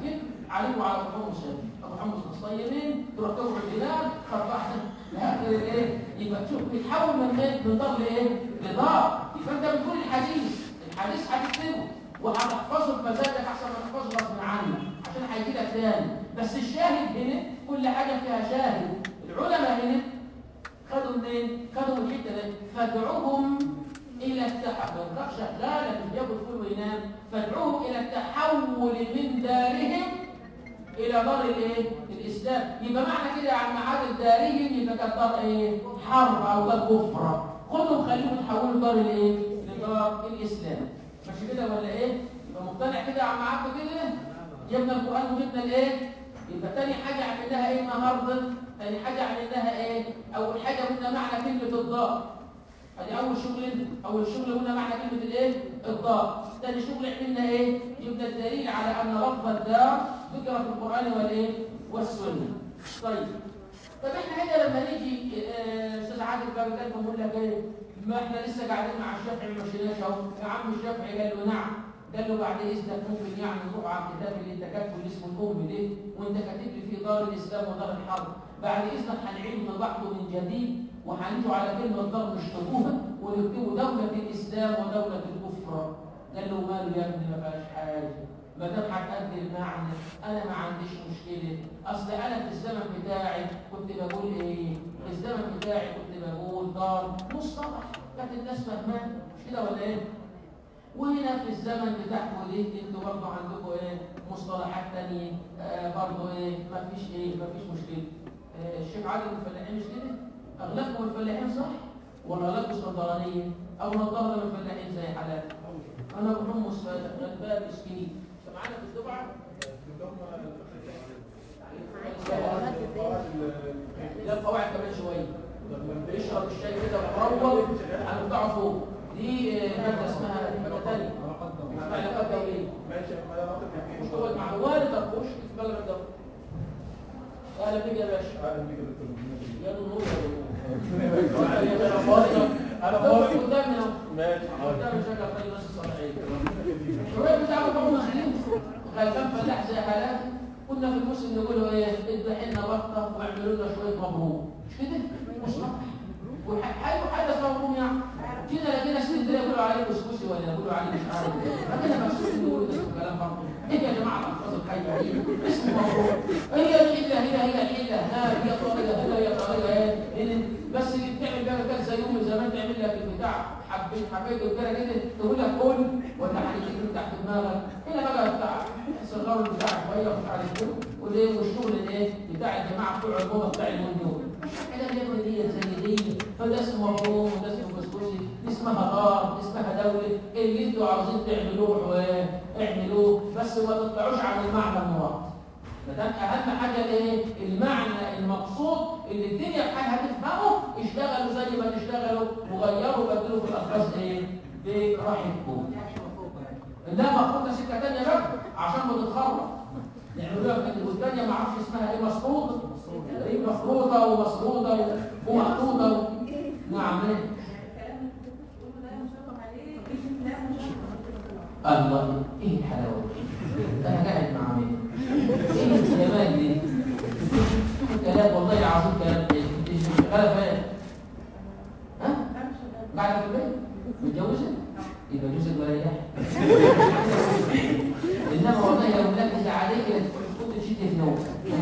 عليكم على ابو حمص يا ابني. ابو حمص الصيمين تروح تروح البلاد خطأت لآخر الايه يبقى تشوف بيتحول من ايه من ضر لايه لضار يبقى انت بتقول الحديث الحديث هتكتبه وهتحفظه بمزاجك احسن ما تحفظه غصب عنك عشان هيجي لك تاني بس الشاهد هنا كل حاجه فيها شاهد العلماء هنا خدوا منين؟ خدوا من الحته دي فادعوهم الى التحول ما ينفعش شغاله مش بياكل فول وينام فادعوهم الى التحول من دارهم الى دار الايه؟ الاسلام يبقى معنى كده يا عم عادل دارهم يبقى كانت دار ايه؟ حرب او دار كفر خدهم خليهم يتحولوا دار الايه؟ لدار الاسلام ماشي كده ولا ايه؟ يبقى مقتنع كده يا عم عبد كده؟ جبنا القران وجبنا الايه؟ يبقى تاني حاجه عملناها ايه النهارده؟ تاني حاجه عملناها ايه؟ اول حاجه قلنا معنى كلمه الدار ادي اول شغل اول شغل قلنا معنى كلمه الايه الدار ثاني شغل عملنا ايه جبنا الدليل على ان لفظ الدار ذكر في القران والايه والسنه طيب طب احنا هنا لما نيجي آه، استاذ عادل بقى كان بيقول لك ايه ما احنا لسه قاعدين مع الشافعي ما مشيناش اهو يا عم الشافعي قال له نعم قال له بعد اذنك ممكن يعني نروح على الكتاب اللي انت كاتبه اللي اسمه الام ده وانت كاتب لي فيه دار الاسلام ودار الحرب بعد اذنك هنعيد طباعته من جديد وهنيجوا على كلمه دار نشطبوها ونكتبوا دوله الاسلام ودوله الكفر قال له ماله يا ابني ما فيهاش حاجه ما دام هتأدي المعنى انا ما عنديش مشكله اصل انا في الزمن بتاعي كنت بقول ايه في الزمن بتاعي كنت بقول دار مصطلح كانت الناس فاهماه مش كده ولا ايه وهنا في الزمن بتاعكم دي انتوا برضه عندكم ايه مصطلحات تانية آه برضه ايه ما فيش ايه ما فيش مشكله آه الشيخ عادل الفلاحين مش كده اغلبكم الفلاحين صح ولا اغلبكم اسكندرانيه او نضاره من الفلاحين زي حالات انا ابو حمص غلبان مسكين انت معانا في الدفعه لا القواعد كمان شويه اشرب الشاي كده وقرب هنقطعه فوق دي آه، ماده اسمها ماده ثانيه اسمها علاقات دوليه مش تقعد مع والد اخوش في بلد ده اهلا بيك يا باشا يا نور يا نور أنا فاضي. قدامنا ماشي قدام شكل طيب ناس الصالحين الشباب بتاع ابو مسلم غلبان فلاح زي حالاتي كنا في الموسم نقول له ايه اذبح لنا بطه واعملوا لنا شويه مبروك مش كده؟ مش حاجه حدث مبروك يعني كده لقينا اسكندريه يقولوا عليه كسكسي ولا يقولوا عليه مش عارف ايه فكده مكسوس نقول ده اسمه كلام برضه ايه يا جماعه الالفاظ الحيه دي اسمه مبروك هي الحله هي هي الحله ها هي طريقه هنا هي طريقه ايه هنا بس اللي بتعمل بقى كده زي يوم زمان تعمل لك البتاع حبيت حبيت كده كده تقول لك كل ولا هتيجي تحت دماغك هنا بقى بتاع صغار البتاع شويه ومش عارف ايه وليه والشغل الايه بتاع الجماعه بتوع الجمعه بتاع اليوم مش حاجه جنب دي زي دي فده اسمه مفهوم وده اسمه كسكسي دي اسمها دار دي اسمها دوله اللي انتوا عاوزين تعملوه وايه اعملوه بس ما تطلعوش عن المعنى المراد ما دام اهم حاجه الايه المعنى المقصود اللي الدنيا بحالها تفهمه اشتغلوا زي ما تشتغلوا وغيروا بدلوا في الالفاظ ايه براحتكم لا مفروضه سكه ثانيه بقى عشان ما تتخرج يعملوها كده والثانيه ما اعرفش اسمها ايه مسروطه ايه مفروضه ومسروطه ومحطوطه و... نعم ايه الله ايه الحلاوه دي انا قاعد مع مين ايه الجمال دي كلام والله العظيم كلام ايه شغاله فين ها قاعده في البيت متجوزه يبقى جوزك مريح انما والله لو مركز عليك كنت مشيت في نوم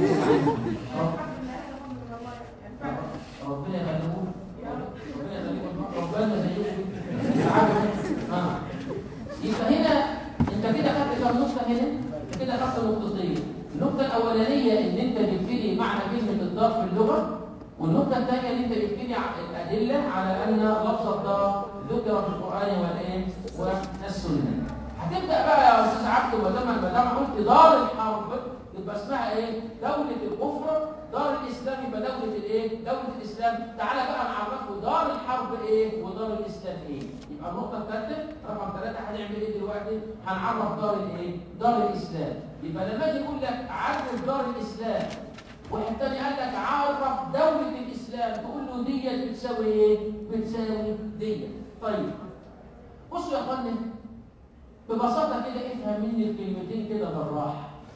ربنا يخليهولك ربنا يخليكم ربنا زيكم اه يبقى هنا انت كده خدت كام نقطه هنا كده خدت نقطتين النقطه الاولانيه ان انت جبت لي معنى كلمه الدار في اللغه والنقطه الثانيه ان انت جبت لي الادله على ان لفظ الدار ذكر في القران والايه والسنه هتبدا بقى يا استاذ عبد ما دام ما دام قلت دار الحرب يبقى اسمها ايه دوله الكفر دار الاسلام يبقى دوله الايه دوله الاسلام تعالى بقى نعرفه دار الحرب ايه ودار الاسلام ايه يبقى النقطه الثالثه رقم ثلاثه هنعمل ايه دلوقتي هنعرف دار الايه دار الاسلام يبقى لما اجي اقول لك عرف دار الاسلام واحد تاني قال لك عرف دوله الاسلام تقول له ديت بتساوي ايه بتساوي ديت طيب بصوا يا اخواني ببساطه كده افهم مني الكلمتين كده بالراحه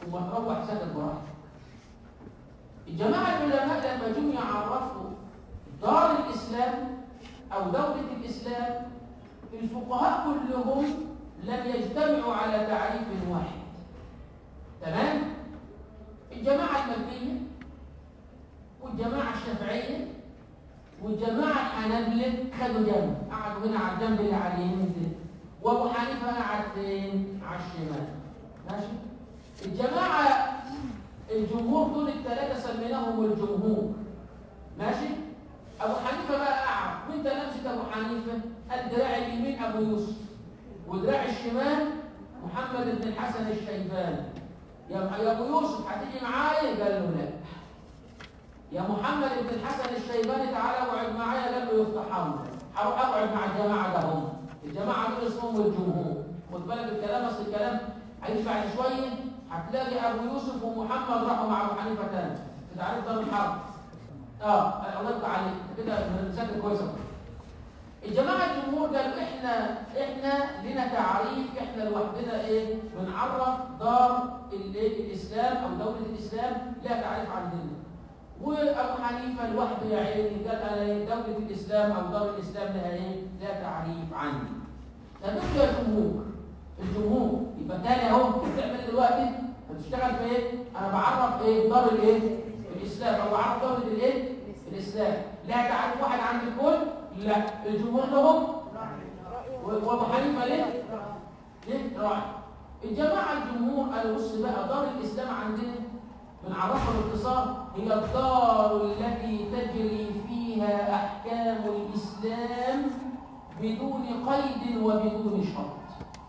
وما تروح سكت براحتك الجماعة العلماء لما جم يعرفوا دار الإسلام أو دولة الإسلام الفقهاء كلهم لم يجتمعوا على تعريف واحد تمام؟ الجماعة المالكية والجماعة الشافعية والجماعة الحنابلة خدوا جنب قعدوا هنا على الجنب اللي على اليمين ده وأبو حنيفة قعد فين؟ على الشمال ماشي؟ الجماعة الجمهور دول الثلاثة سميناهم الجمهور ماشي؟ أبو حنيفة بقى قعد وأنت لمسة أبو حنيفة الدراع اليمين أبو يوسف ودراع الشمال محمد بن الحسن الشيباني يا يا ابو يوسف هتيجي معايا قال له لا يا محمد بن الحسن الشيباني تعالى اقعد معايا قال له يفتح الله هروح اقعد مع الجماعه ده هم الجماعه دول اسمهم الجمهور خد بالك الكلام اصل الكلام هيجي بعد شويه هتلاقي ابو يوسف ومحمد راحوا مع ابو حنيفه تاني انت عارف ده الحرب اه الله يرضى عليك كده مسافر كويس الجماعة الجمهور قالوا احنا احنا لنا تعريف احنا لوحدنا ايه بنعرف دار الايه الاسلام او دولة الاسلام لها تعريف عندنا وابو حنيفة لوحده يا عيني قال انا إيه؟ دولة الاسلام او دار الاسلام لها ايه لها تعريف عندي طب انتوا يا جمهور الجمهور يبقى تاني اهو بتعمل دلوقتي هتشتغل في ايه انا بعرف ايه دار الايه الاسلام او بعرف دولة الايه الاسلام لها تعريف واحد عند الكل لا الجمهور لهم وابو حنيفه ليه؟ ليه؟ راعي الجماعه الجمهور قالوا بص بقى دار الاسلام عندنا بنعرفها باختصار هي الدار التي تجري فيها احكام الاسلام بدون قيد وبدون شرط.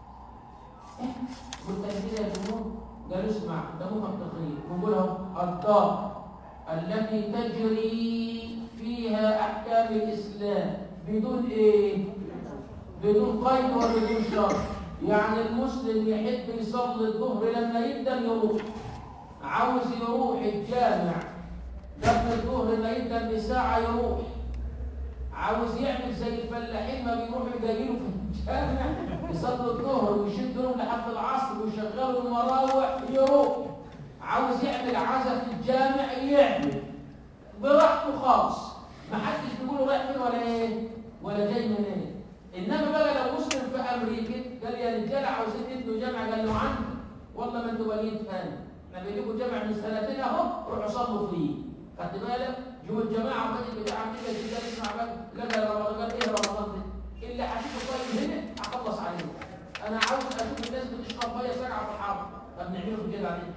قلت كده يا جمهور قالوا اسمع ده مو منطقي بنقول اهو الدار التي تجري فيها احكام الاسلام بدون ايه بدون قيد وبدون شرط يعني المسلم يحب يصلي الظهر لما يبدا يروح عاوز يروح الجامع قبل الظهر ما يبدا بساعه يروح عاوز يعمل زي الفلاحين ما بيروحوا يجيلوا في الجامع يصلوا الظهر ويشدوا لهم لحد العصر ويشغلوا المراوح يروح عاوز يعمل عزا في الجامع يعمل براحته خالص ما حدش بيقول له رايح فين ولا ايه ولا جاي من ايه انما بقى لو مسلم في امريكا قال يا رجاله عاوزين تبنوا جامع قال له عندي والله ما انتوا وليد ثاني احنا بنجيبوا جامع من سنتين اهو روحوا صلوا فيه خدت بالك جو الجماعه الراجل بتاع امريكا اللي قال اسمع بقى لا لا رمضان قال ايه رمضان ده اللي هشوفه طيب هنا هخلص عليه انا عاوز اشوف الناس بتشرب ميه ساقعه في الحرب طب نعمله في كده عليه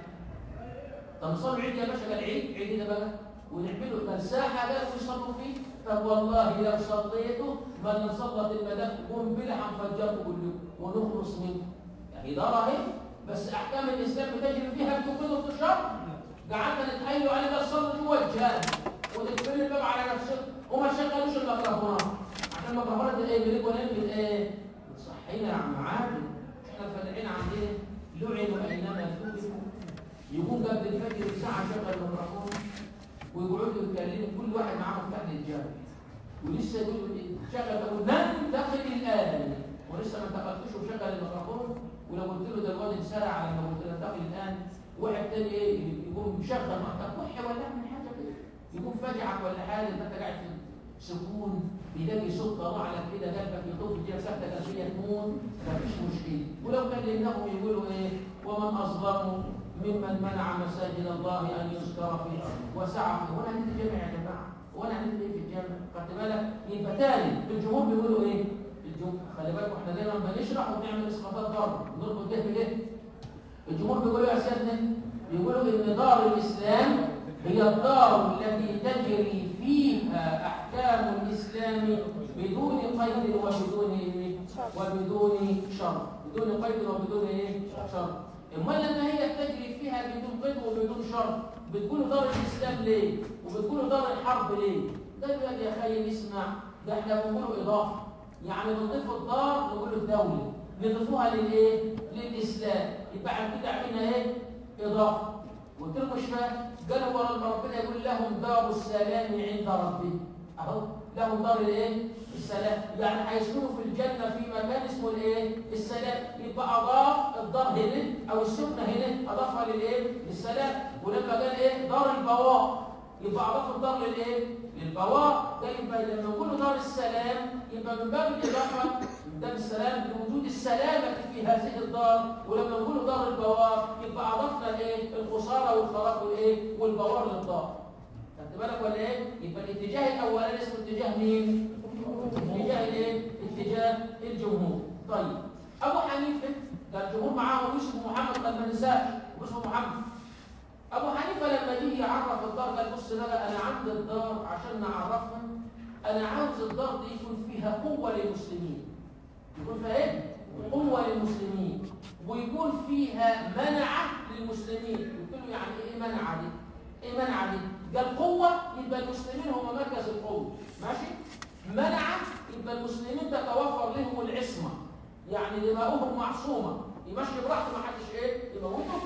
طب نصلي عيد يا باشا قال عيد عيد ده بقى ونعمله مساحه بقى ويصلوا فيه طب والله لو صليته ما نسلط المدام قنبله هنفجركم كلكم ونخلص منه يعني ده اهي بس احكام الاسلام بتجري فيها بتقبضوا في الشر قعدنا نتحايلوا عليه بس صلوا جوه الجهاد وتقفل الباب على نفسهم وما شغلوش الميكروفونات عشان الميكروفونات ايه بيجوا نعمل ايه؟ صحينا يا عم عادل احنا الفلاحين عندنا لعنوا اينما ثوبوا يقوم قبل الفجر بساعه شغل الميكروفون ويقعدوا يتكلموا كل واحد معاه مفتاح للجامع ولسه يقول شغل اقول من داخل الان ولسه ما انتقلتوش وشغل الميكروفون ولو قلت له ده الواد انسرع على ما قلت له داخل الان واحد تاني ايه يقوم مشغل معتك وحي ولا من حاجه كده يقوم فاجعك ولا حاجه انت قاعد في سكون يلاقي صوت طلع لك كده قلبك يطوف كده سكتة قلبية تموت مفيش مشكلة ولو كلمناهم يقولوا ايه ومن اظلم ممن منع مساجد الله ان يذكر فيها وسعى فيه وانا عندي جامع يا جماعه وانا عندي ايه في الجامع خدت بالك يبقى تاني الجمهور بيقولوا ايه الجمهور خلي بالك احنا دايما بنشرح وبنعمل اسقاطات ضرب نربط ده بده الجمهور بيقولوا يا سيدنا بيقولوا ان دار الاسلام هي الدار التي تجري فيها احكام الاسلام بدون قيد وبدون وبدون شرط بدون قيد وبدون ايه شرط امال لما هي تجري فيها بدون قيد وبدون شرط بتقولوا دار الاسلام ليه وبتقولوا دار الحرب ليه ده يقول يا خيي اسمع ده احنا بنقولوا اضافه يعني بنضيف الدار نقول الدوله نضيفوها للايه للاسلام يبقى عن كده عملنا ايه اضافه قلت له مش فاهم قالوا ورا ربنا يقول لهم دار السلام عند ربهم اهو لهم دار الايه السلام يعني هيسكنوا في الجنه في مكان اسمه الايه السلام يبقى اضاف الدار هنا او السكنه هنا اضافها للايه للسلام ولما قال ايه دار البواء يبقى اضاف الدار للايه للبواء ده يبقى لما نقول دار السلام يبقى من باب الاضافه دار السلام لوجود السلامه في هذه الدار ولما نقول دار البوار يبقى اضفنا الايه الخساره والخراب والايه والبوار للدار خدت بالك ولا ايه يبقى الاتجاه الاولاني اسمه اتجاه مين اتجاه الايه اتجاه الجمهور طيب ابو حنيفه ده الجمهور معاه يوسف محمد قد ما ننساش اسمه محمد ابو حنيفه لما جه يعرف الدار قال بص بقى انا عندي الدار عشان نعرفها انا عاوز الدار دي يكون فيها قوه للمسلمين يكون فيها ايه قوه للمسلمين ويكون فيها منعه للمسلمين قلت له يعني ايه منعه دي ايه منعه دي قال قوه يبقى المسلمين هم مركز القوه ماشي منعه يبقى المسلمين تتوفر لهم العصمه يعني دماؤهم معصومه يمشي براحته ما حدش ايه يموته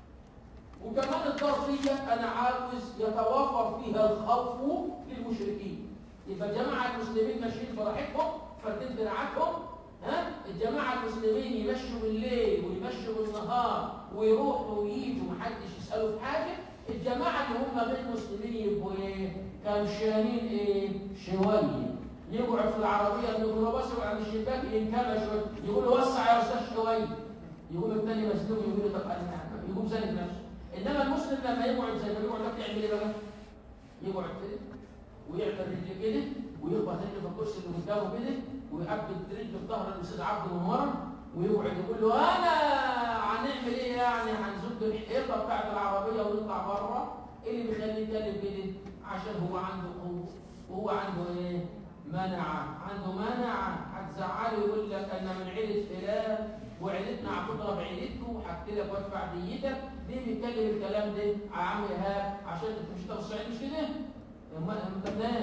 وكمان الدار دي انا عاوز يتوفر فيها الخوف للمشركين يبقى جماعه المسلمين ماشيين براحتهم فردين دراعاتهم ها الجماعه المسلمين يمشوا بالليل ويمشوا بالنهار ويروحوا وييجوا محدش يساله في حاجه الجماعه اللي هم غير مسلمين يبقوا ايه كمشانين ايه شويه يقعد في العربيه الميكروباص يقعد على الشباك ينكمش يقول له وسع يا استاذ شويه يقول الثاني مسلوب يقول له طب انا يقوم زانق نفسه انما المسلم لما يقعد زي ما بيقعد ده يعمل ايه بقى؟ يقعد كده ويعمل رجل كده ويخبط رجله في الكرسي اللي قدامه كده ويقبل رجله في ظهر الاستاذ عبده من ورا ويقعد يقول له انا هنعمل ايه يعني هنزق الحيطه بتاعت العربيه ونطلع بره ايه اللي بيخليه يتكلم كده؟ عشان هو عنده قوه وهو عنده ايه؟ منع عنده منع هتزعله يقول لك انا من عيله فلان وعيلتنا هتضرب عيلته وهقتلك وادفع ديتك ليه بيتكلم الكلام ده يا عم ايهاب عشان انت مش انت الصعيد مش كده؟ ما انت منين؟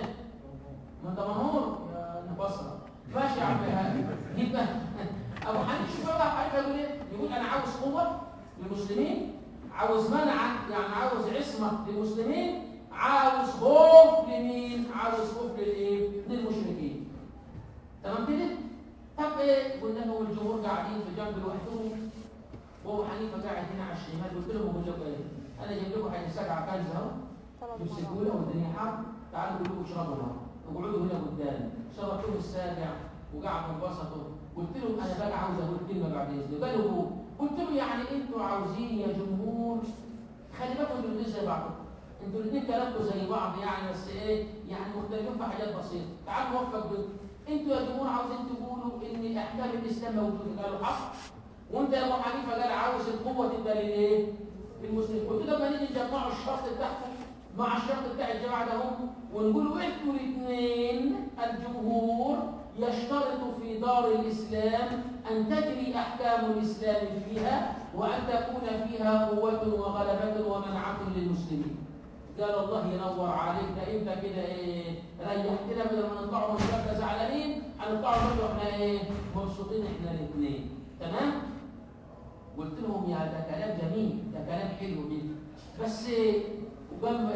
ما انت منهور يا بصره ماشي يا عم ايهاب يبقى ابو حنيفه شوف بقى حنيفه يقول ايه؟ يقول انا عاوز قوه للمسلمين عاوز منع يعني عاوز عصمه للمسلمين عاوز خوف لمين؟ عاوز خوف للايه؟ للمشركين تمام كده؟ طب ايه؟ قلنا له الجمهور قاعدين في جنب لوحدهم وابو حنيفه قاعد هنا على الشمال قلت لهم بقول لكم ايه؟ انا جايب لكم حاجه ساقعه كنز اهو تمسكوا له والدنيا حر تعالوا قولوا اشربوا اهو اقعدوا هنا قدامي شربت لهم السابع وقعدوا انبسطوا قلت لهم انا بقى عاوز اقول كلمه بعد اذنك قالوا قلت له يعني انتوا عاوزين يا جمهور خلي بالكم انتوا الاثنين زي بعض انتوا الاثنين كلامكم زي بعض يعني بس ايه يعني مختلفين في حاجات بسيطه تعالوا نوفق بينكم انتوا يا جمهور عاوزين تقولوا ان احكام الاسلام موجوده قالوا حق وانت يا ابو حنيفه قال عاوز القوه تبقى للايه؟ للمسلمين قلت لما نيجي نجمعوا الشرط بتاعكم مع الشرط بتاع الجماعه ده هم ونقولوا انتوا الاثنين الجمهور يشترط في دار الاسلام ان تجري احكام الاسلام فيها وان تكون فيها قوه وغلبه ومنعه للمسلمين. قال الله ينور عليك ده انت كده ايه ريحتنا بدل ما نطلعوا من الشركه زعلانين هنطلعوا برضه احنا ايه مبسوطين احنا الاثنين تمام؟ قلت لهم يا ده كلام جميل ده كلام حلو جدا بس وقام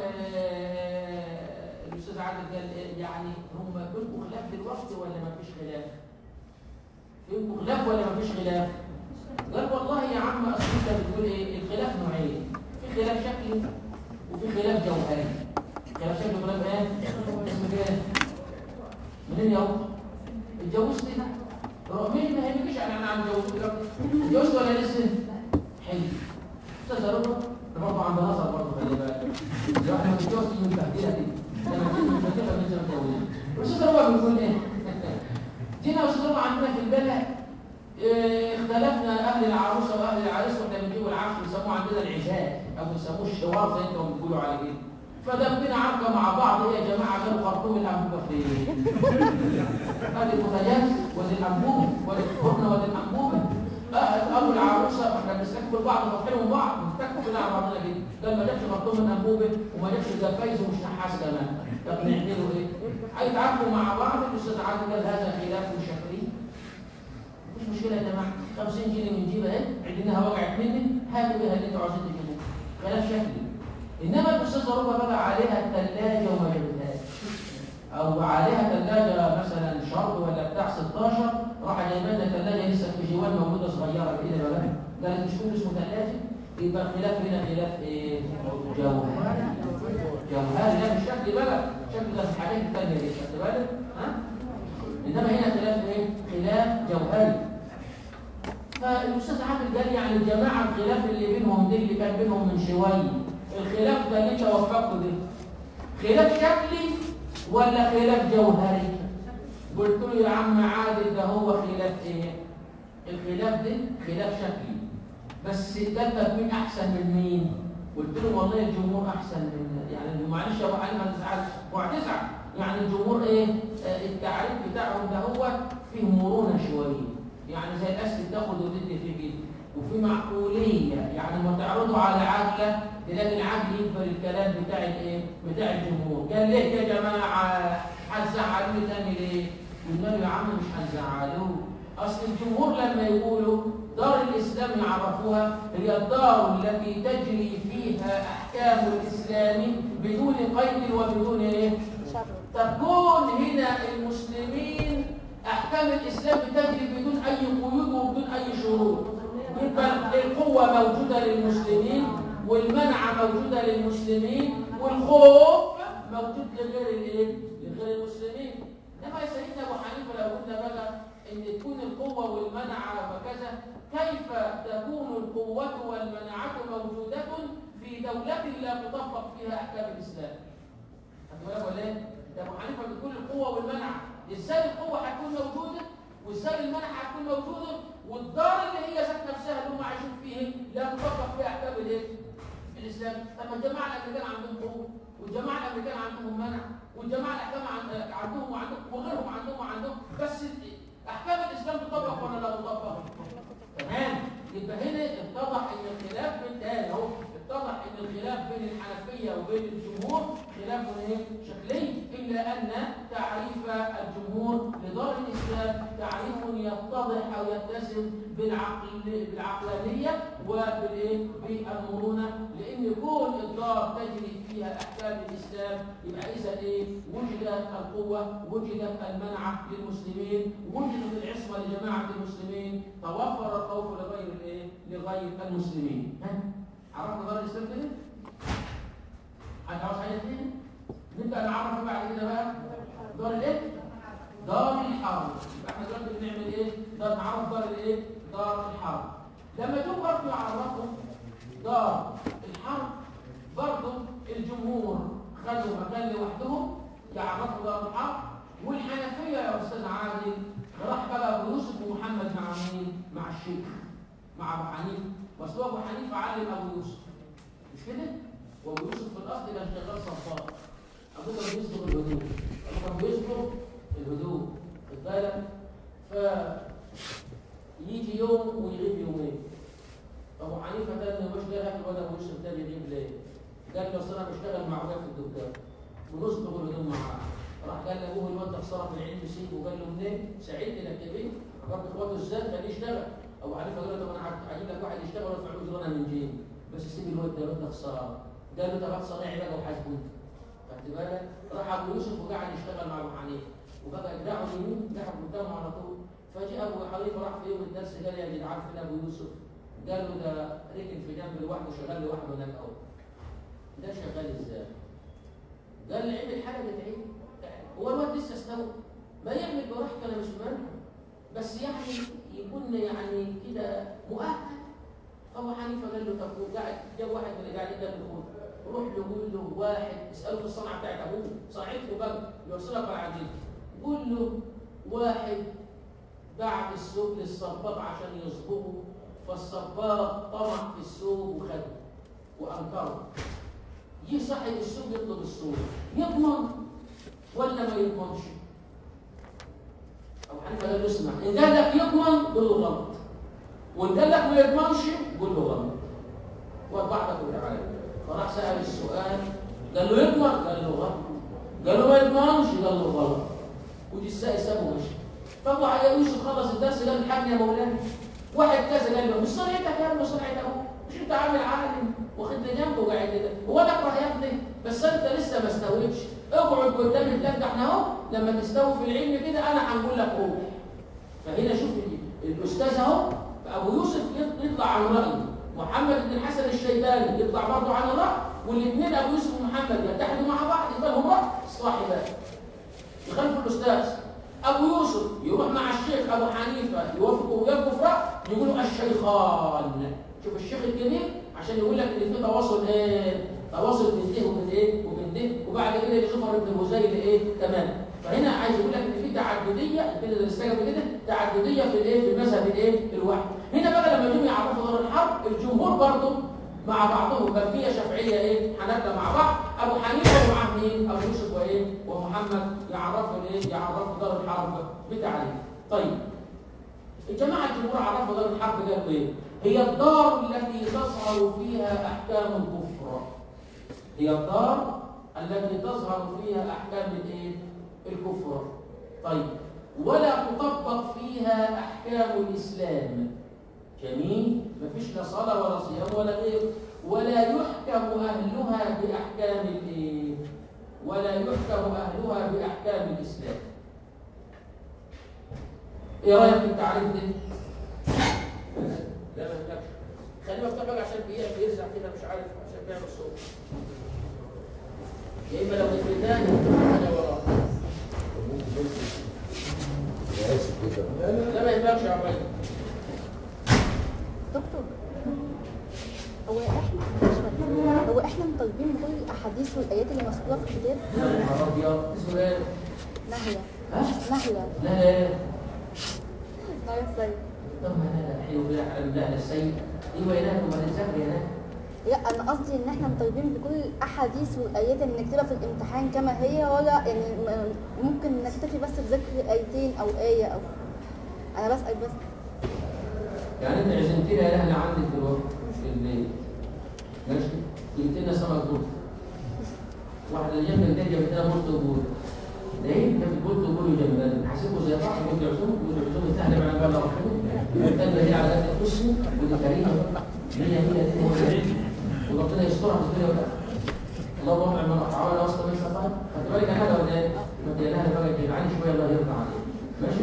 الاستاذ عادل قال يعني هم بينكم خلاف دلوقتي ولا ما فيش خلاف؟ بينكم خلاف ولا ما فيش خلاف؟ قال والله يا عم اصل انت بتقول ايه؟ الخلاف نوعين في خلاف شكلي وفي خلاف جوهري خلاف شكلي وخلاف ايه؟ اسمه ايه؟ منين يا ابو؟ اتجوزت مين ما يهمكش انا انا عم اتجوزت دلوقتي اتجوزت ولا لسه؟ حلو استاذ رضا ده برضه عند نظر برضه خلي بالك لو احنا بنتجوز من تهديدها دي لما تيجي من تهديدها بننزل متجوزين الاستاذ رضا بيقول ايه؟ جينا استاذ رضا عندنا في البلد اه اختلفنا اهل العروسه واهل العريس واحنا بنجيب العفش بنسموه عندنا العشاء او بنسموه الشوار زي انتم بتقولوا على كده فدبنا عركه مع بعض ايه يا جماعه غير خرطوم الانبوبه فين؟ ادي البوتاجاز وادي الانبوبه وادي الفرن وادي الانبوبه ابو العروسه احنا بنستكبر بعض ونحترم بعض بنستكبر كده على بعضنا كده ده ما جابش خرطوم من انبوبه وما جابش زفايز ومش نحاس كمان طب نعمله ايه؟ هيتعاملوا مع بعض الاستاذ عادل قال هذا خلاف شكلي مش مشكله يا جماعه 50 جنيه من جيبها اهي عديناها وقعت مني هاتوا بيها اللي انتوا عاوزين تجيبوه خلاف شكلي انما الاستاذ ربما بقى عليها الثلاجه وما جابتهاش او ثلاجه مثلا شرب ولا بتاع 16 راح جايبه لنا ثلاجه لسه في جوال موجوده صغيره كده ولا قالت مش كله اسمه ثلاجه يبقى الخلاف هنا خلاف ايه؟ جوهري جوهري لا مش شكل بقى شكل ده في الحاجات الثانيه دي خدت بالك؟ ها؟ انما هنا خلاف ايه؟ خلاف جوهري فالاستاذ عامل قال يعني الجماعه الخلاف اللي بينهم دي اللي كان بينهم من شويه الخلاف ده اللي انت وفقته ده خلاف شكلي ولا خلاف جوهري قلت له يا عم عادل ده هو خلاف ايه الخلاف ده خلاف شكلي بس ده مين احسن من مين قلت له والله الجمهور احسن من يعني معلش يا ابو علي ما تزعلش اوعى تزعل يعني الجمهور ايه آه التعريف بتاعهم ده هو فيه مرونه شويه يعني زي الاسد تاخد وتدي فيه كده وفي معقوليه يعني لما تعرضوا على عقله تلاقي العقل يقبل الكلام بتاع الايه بتاع الجمهور قال ليه يا جماعه هتزعلوني تاني ليه قلنا له يا عم مش هنزعلوه اصل الجمهور لما يقولوا دار الاسلام يعرفوها هي الدار التي تجري فيها احكام الاسلام بدون قيد وبدون ايه تكون هنا المسلمين احكام الاسلام بتجري بدون اي قيود وبدون اي شروط يبقى القوه موجوده للمسلمين والمنع موجوده للمسلمين والخوف موجود لغير الايه لغير المسلمين انما يا سيدنا ابو حنيفه لو قلنا بقى ان تكون القوه والمنع وكذا كيف تكون القوه والمنعه موجوده في دوله لا تطبق فيها احكام الاسلام خدوا بالك ولا ايه ده ابو حنيفه بتقول القوه والمنع ازاي القوه هتكون موجوده وازاي المنع هتكون موجوده والدار اللي هي ذات نفسها اللي هم عايشين فيه لا تطبق فيها احكام الايه الاسلام طب الجماعه الامريكان عندهم قوه والجماعه الامريكان عندهم منع والجماعه الاحكام عندهم وعندهم وغيرهم عندهم وعندهم بس احكام الاسلام تطبق ولا لا تطبق تمام يبقى هنا اتضح ان الخلاف من تاني اهو اتضح ان الخلاف بين الحنفيه وبين الجمهور خلاف ايه شكلي الا ان تعريف الجمهور لدار الاسلام تعريف يتضح او يتسم بالعقل بالعقلانيه وبالايه بالمرونه لان كون الدار تجري فيها احكام الاسلام يبقى اذا ايه وجدت القوه وجدت المنع للمسلمين وجدت العصمه لجماعه المسلمين توفر الخوف لغير الايه لغير المسلمين ها عرفنا دار الاسلام كده حد عاوز حاجه ثانيه نبدا نعرف بعد كده بقى دار الايه دار الحرب يبقى احنا دلوقتي بنعمل ايه دار نعرف دار الايه دار الحرب لما جم برضه يعرفوا دار الحرب برضه الجمهور خدوا مكان لوحدهم يعرفوا دار الحرب والحنفيه يا استاذ عادل راح بقى ابو يوسف ومحمد مع مين مع الشيخ مع ابو حنيفه بس هو ابو حنيفه علم ابو يوسف مش كده وابو يوسف في الاصل كان شغال صفار ابوه كان بيصبغ الهدوء ابوه كان بيصبغ الهدوء خد بالك ف يجي يوم ويغيب يومين ابو حنيفه ده انه مش جاي الواد ابو يوسف ده بيغيب ليه؟ قال له اصل انا بشتغل مع ابويا في الدكان ونصبغ الهدوم معاه راح قال لابوه الواد ده صرف العلم سيبه وقال له منين؟ ساعدني انك تبيه رب اخواته ازاي خليه يشتغل ابو حنيفه قال له طب انا هجيب لك واحد يشتغل وادفع له اجره انا من جيبي بس سيب الواد ده الواد ده خساره قال له طب هات صنايعي بقى وحاسبه انت خدت بالك؟ راح ابو يوسف وقعد يشتغل مع ابو حنيفه وبقى دراعه اليمين دعه قدامه على طول فجاء ابو حنيفه راح في يوم الدرس قال يا جدعان فين ابو يوسف؟ قال له ده ركن في جنب لوحده شغال لوحده هناك اهو ده شغال ازاي؟ قال لي عمل حاجه بتعيد هو الواد لسه استوى ما يعمل براحته انا مش مانع بس يعني يكون يعني كده مؤهل ابو حنيفه قال له طب قاعد جاب واحد من اللي قاعدين ده بالخوف روح له قول له واحد اساله في الصنعه بتاعت ابوه صنعته بقى يوصلك على عديد قول له واحد بعت السوق للصباغ عشان يصبغه فالصباغ طمع في السوق وخده وانكره يجي صاحب السوق يطلب السوق يضمن ولا ما يضمنش؟ ابو حنيفه قال له اسمع ان قال لك يضمن قول له غلط وان قال لك ما يضمنش قول له غلط وبعدك وتعالى فراح سال السؤال قال له يضمن قال له غلط قال له ما يضمنش قال له غلط ودي السائل سابه ومشي طبعا يا يوسف خلص الدرس قال الحاج يا مولانا واحد كذا قال له مش صنعتك يا ابني صنعت ابوك مش انت عامل عالم واخد جنبه وقاعد كده هو انا اكره يا ابني بس انت لسه ما استويتش اقعد قدام الدرس احنا اهو لما تستوي في العلم كده انا هنقول لك روح فهنا شوف ال- الاستاذ اهو ابو يوسف يط- يطلع عن رايه محمد بن الحسن الشيباني يطلع برضه عن الراي والاثنين ابو يوسف ومحمد يتحدوا مع بعض يبقى هم صاحبان يخالفوا الاستاذ ابو يوسف يروح مع الشيخ ابو حنيفه يوافقوا ويبقوا في راي يقولوا الشيخان شوف الشيخ الكبير عشان يقول لك ان في تواصل ايه تواصل بين ده وبين ايه وبين ده وبعد كده يشوفها ابن هزيل ايه تمام فهنا عايز يقول لك ان في تعدديه كده اللي استجاب كده تعدديه في الايه في المذهب الايه الواحد هنا بقى لما جم يعرفوا دار الحرب الجمهور برضه مع بعضهم مالكيه شافعيه ايه حنابله مع بعض ابو حنيفه ومعاه مين ابو يوسف وايه ومحمد يعرفوا الايه يعرفوا دار الحرب بتعريف طيب الجماعه الجمهور عرفوا دار الحرب قالوا ايه هي الدار التي تظهر فيها احكام الكفر هي الدار التي تظهر فيها احكام الايه الكفر طيب ولا تطبق فيها احكام الاسلام جميل مفيش لا صلاه ولا صيام ولا غيره ولا يحكم اهلها باحكام الايه ولا يحكم اهلها باحكام الاسلام ايه رايك في التعريف ده لا ما ينفعش خليه مفتوح بقى عشان بيعمل بيرزع كده مش عارف عشان بيعمل صوت يا اما لو نفردان انا وراه لا ما ينفعش يا عمري دكتور هو احنا مش فاهمين. هو احنا مطالبين بكل الاحاديث والايات اللي مذكوره في الكتاب يا نهار ابيض اسمه ايه؟ نهله ها؟ نهله لا لا لا يا سيد طب ما لا حلو كده على لا لا السيد ايوه يا نهر وما تنساش يا نهر لا انا قصدي ان احنا مطالبين بكل الاحاديث والايات اللي نكتبها في الامتحان كما هي ولا يعني م- ممكن نكتفي بس بذكر ايتين او ايه او انا بسال بس يعني انت عزمت لها اهل عندك دلوقتي في البيت ماشي جبت لنا سمك بلط واحده اللي جنبك دي جابت لنا بلط وبول ده ايه جابت بلط وبول وجنبها حاسبكم زي بعض قلت عزوم قلت عزوم الثانيه مع بقى الله يرحمه الثانيه دي على قد حسني ودي كريمه هي هي دي هي وربنا يسترها في الدنيا ولا اللهم اعمل ما تعالى اصلا من شيطان خدت بالك انا ولا ايه؟ ما تقلقها بقى جدعان شويه الله يرضى عليك ماشي؟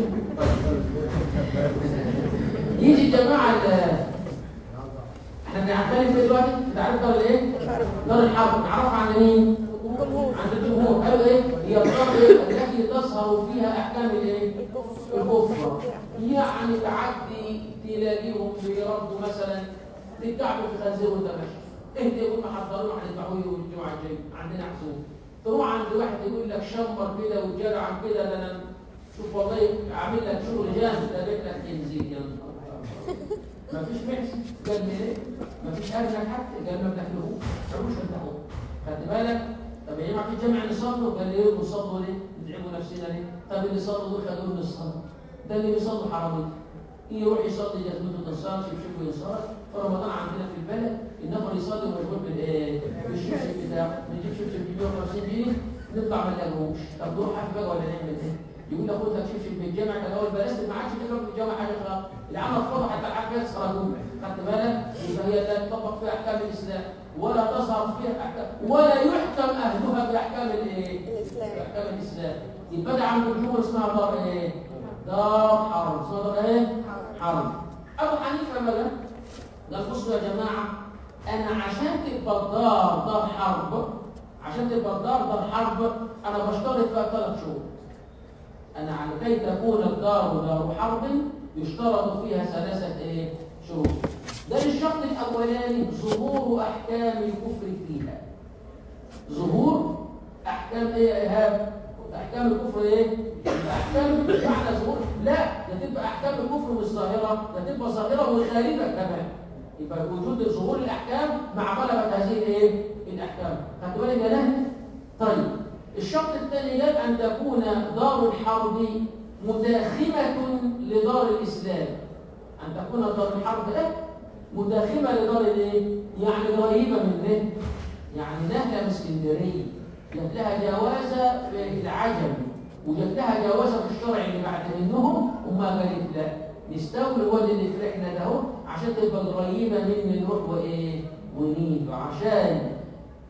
طيب يجي الجماعه ال- احنا بنعترف ايه دلوقتي؟ بتعرف دار الايه؟ دار الحرب نعرفها عن مين؟ الجمهور عند الجمهور قالوا ايه؟ هي الدار ايه؟ التي تظهر فيها احكام الايه؟ الكفر يعني تعدي تلاقيهم بيردوا مثلا تتكعبوا في خنزير وانت ماشي انت يقول محضرين هندفعوا لي الجمعه الجايه عندنا حسوب تروح عند واحد يقول لك شمر كده وجرع عن كده ده انا شوف والله عامل لك شغل جامد ده جايب لك تنزيل يا نهار أبيض. مفيش محس قال لي ايه؟ مفيش ارنب حتى قال ما بناكلهوش عروش انتهوا خدت بالك؟ طب يا جماعه في جمع نصلوا قال لي ايه نصلوا ليه؟ ندعموا نفسنا ليه؟ طب اللي صلوا دول خلوهم نصلوا ده اللي بيصلوا حرامي يروح يصلي جزمته تنصار شبشبه ينصار في رمضان عندنا في البلد النفر يصلي مشغول بالايه؟ بالشبشب بتاعه نجيب شبشب ب 150 جنيه نطلع ما نلاقيهوش طب نروح حاجه بقى ولا نعمل ايه؟ يقول لك خد لك شبشب بالجامع كان اول بلاست ما عادش تضرب في الجامع حاجه خالص العمل فضح حتى الحاجه خرجوه خدت بالك؟ يبقى هي لا تطبق فيها احكام الاسلام ولا تظهر فيها احكام ولا يحكم اهلها باحكام الايه؟ الاسلام احكام الاسلام يبقى ده عند الجمهور اسمها دار ايه؟ دار حرب اسمها دار ايه؟ حرب ابو حنيفه بقى قال بصوا يا جماعه انا عشان تبقى الدار دار حرب عشان تبقى الدار دار حرب انا بشترط فيها ثلاث شروط انا على كي تكون الدار دار حرب يشترط فيها ثلاثه ايه؟ شروط ده الشرط الاولاني ظهور احكام الكفر فيها ظهور احكام ايه يا ايهاب احكام الكفر ايه احكام الكفر معنى ظهور لا ده تبقى احكام الكفر مش ظاهره ده تبقى ظاهره وخارجه كمان يبقى وجود ظهور الاحكام مع غلبه هذه الايه الاحكام خدت بالك يا نهي طيب الشرط الثاني يجب ان تكون دار الحرب مداخمه لدار الاسلام ان تكون دار الحرب ايه مداخمه لدار الايه يعني قريبه من ايه يعني نهله من اسكندريه جات لها جوازه في العجم وجات لها جوازه في الشرع اللي بعد منهم وما قالت لا نستولي الواد اللي في رحنا ده اهو عشان تبقى قريبه مني نروح وايه ونيجي عشان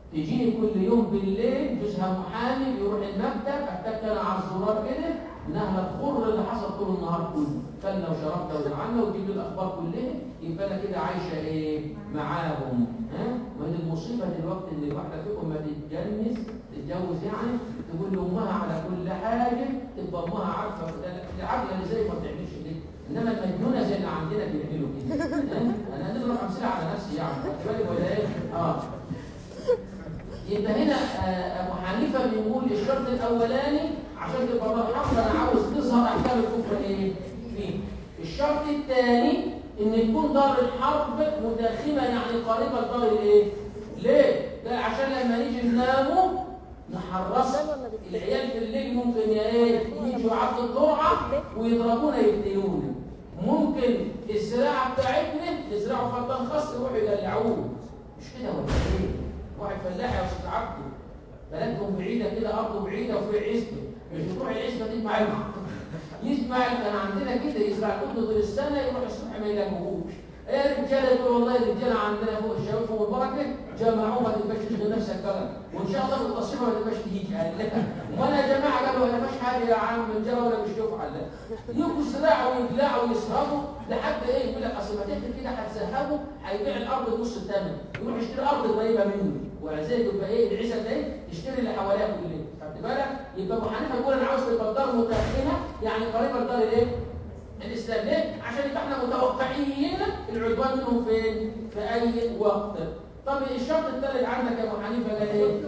تجيني كل يوم بالليل جوزها محامي يروح المكتب اتك انا على الزرار كده انها تخر اللي حصل طول النهار كله كلنا وشربنا وزعلنا وتجيب لي الاخبار كلها يبقى انا كده عايشه ايه معاهم ها وهي المصيبه دلوقتي ان الواحده فيكم ما تتجنس تتجوز يعني تقول لامها على كل حاجه تبقى امها عارفه ده العقل اللي زي ما بتعملش كده انما المجنونه زي اللي عندنا بيعملوا كده ها؟ انا هنضرب امثله على نفسي يعني خدت بالك ولا ايه؟ اه يبقى هنا آه، ابو حنيفه بيقول الشرط الاولاني عشان تبقى دار حرب انا عاوز تظهر احكام الكفر ايه فيه الشرط الثاني ان تكون دار الحرب متاخمه يعني قريبه لدار الايه ليه ده عشان لما نيجي نناموا نحرص العيال في الليل ممكن يا ايه يجوا يعدوا القرعه ويضربونا يقتلونا ممكن الزراعه بتاعتنا يزرعوا فلان خاص يروحوا يدلعوه مش كده ولا ايه واحد فلاح يا استاذ عبده بلدهم بعيده كده ارضه بعيده وفي عزبه مش بتروح العزبه دي معاهم يسمع كان عندنا كده يزرع القطن طول السنه يروح الصبح ما يلاقوهوش ايه يا رجاله يقول والله الرجاله عندنا فوق الشباب فوق البركه جمعوه ما تبقاش تشغل نفسك كلام وان شاء الله بالتصريف ما تبقاش تجيك قال لا وانا يا جماعه قالوا انا مش حاجه يا عم الرجاله ولا مش يفعل لا يجوا يزرعوا ويبلعوا ويصرفوا لحد ايه يقول لك اصل ما تحكي كده هتسهبه هيبيع الارض بنص الثمن يروح يشتري ارض قريبه منه وعزيز يبقى ايه العزه ده ايه يشتري اللي حواليها كلها خدت بالك يبقى ابو حنيفه يقول انا عاوز تبقى الدار متاخمه يعني قريبه لدار الايه الاسلام ليه عشان يبقى احنا متوقعين العدوان منهم فين في اي وقت طب الشرط الثالث عندك يا ابو حنيفه قال ايه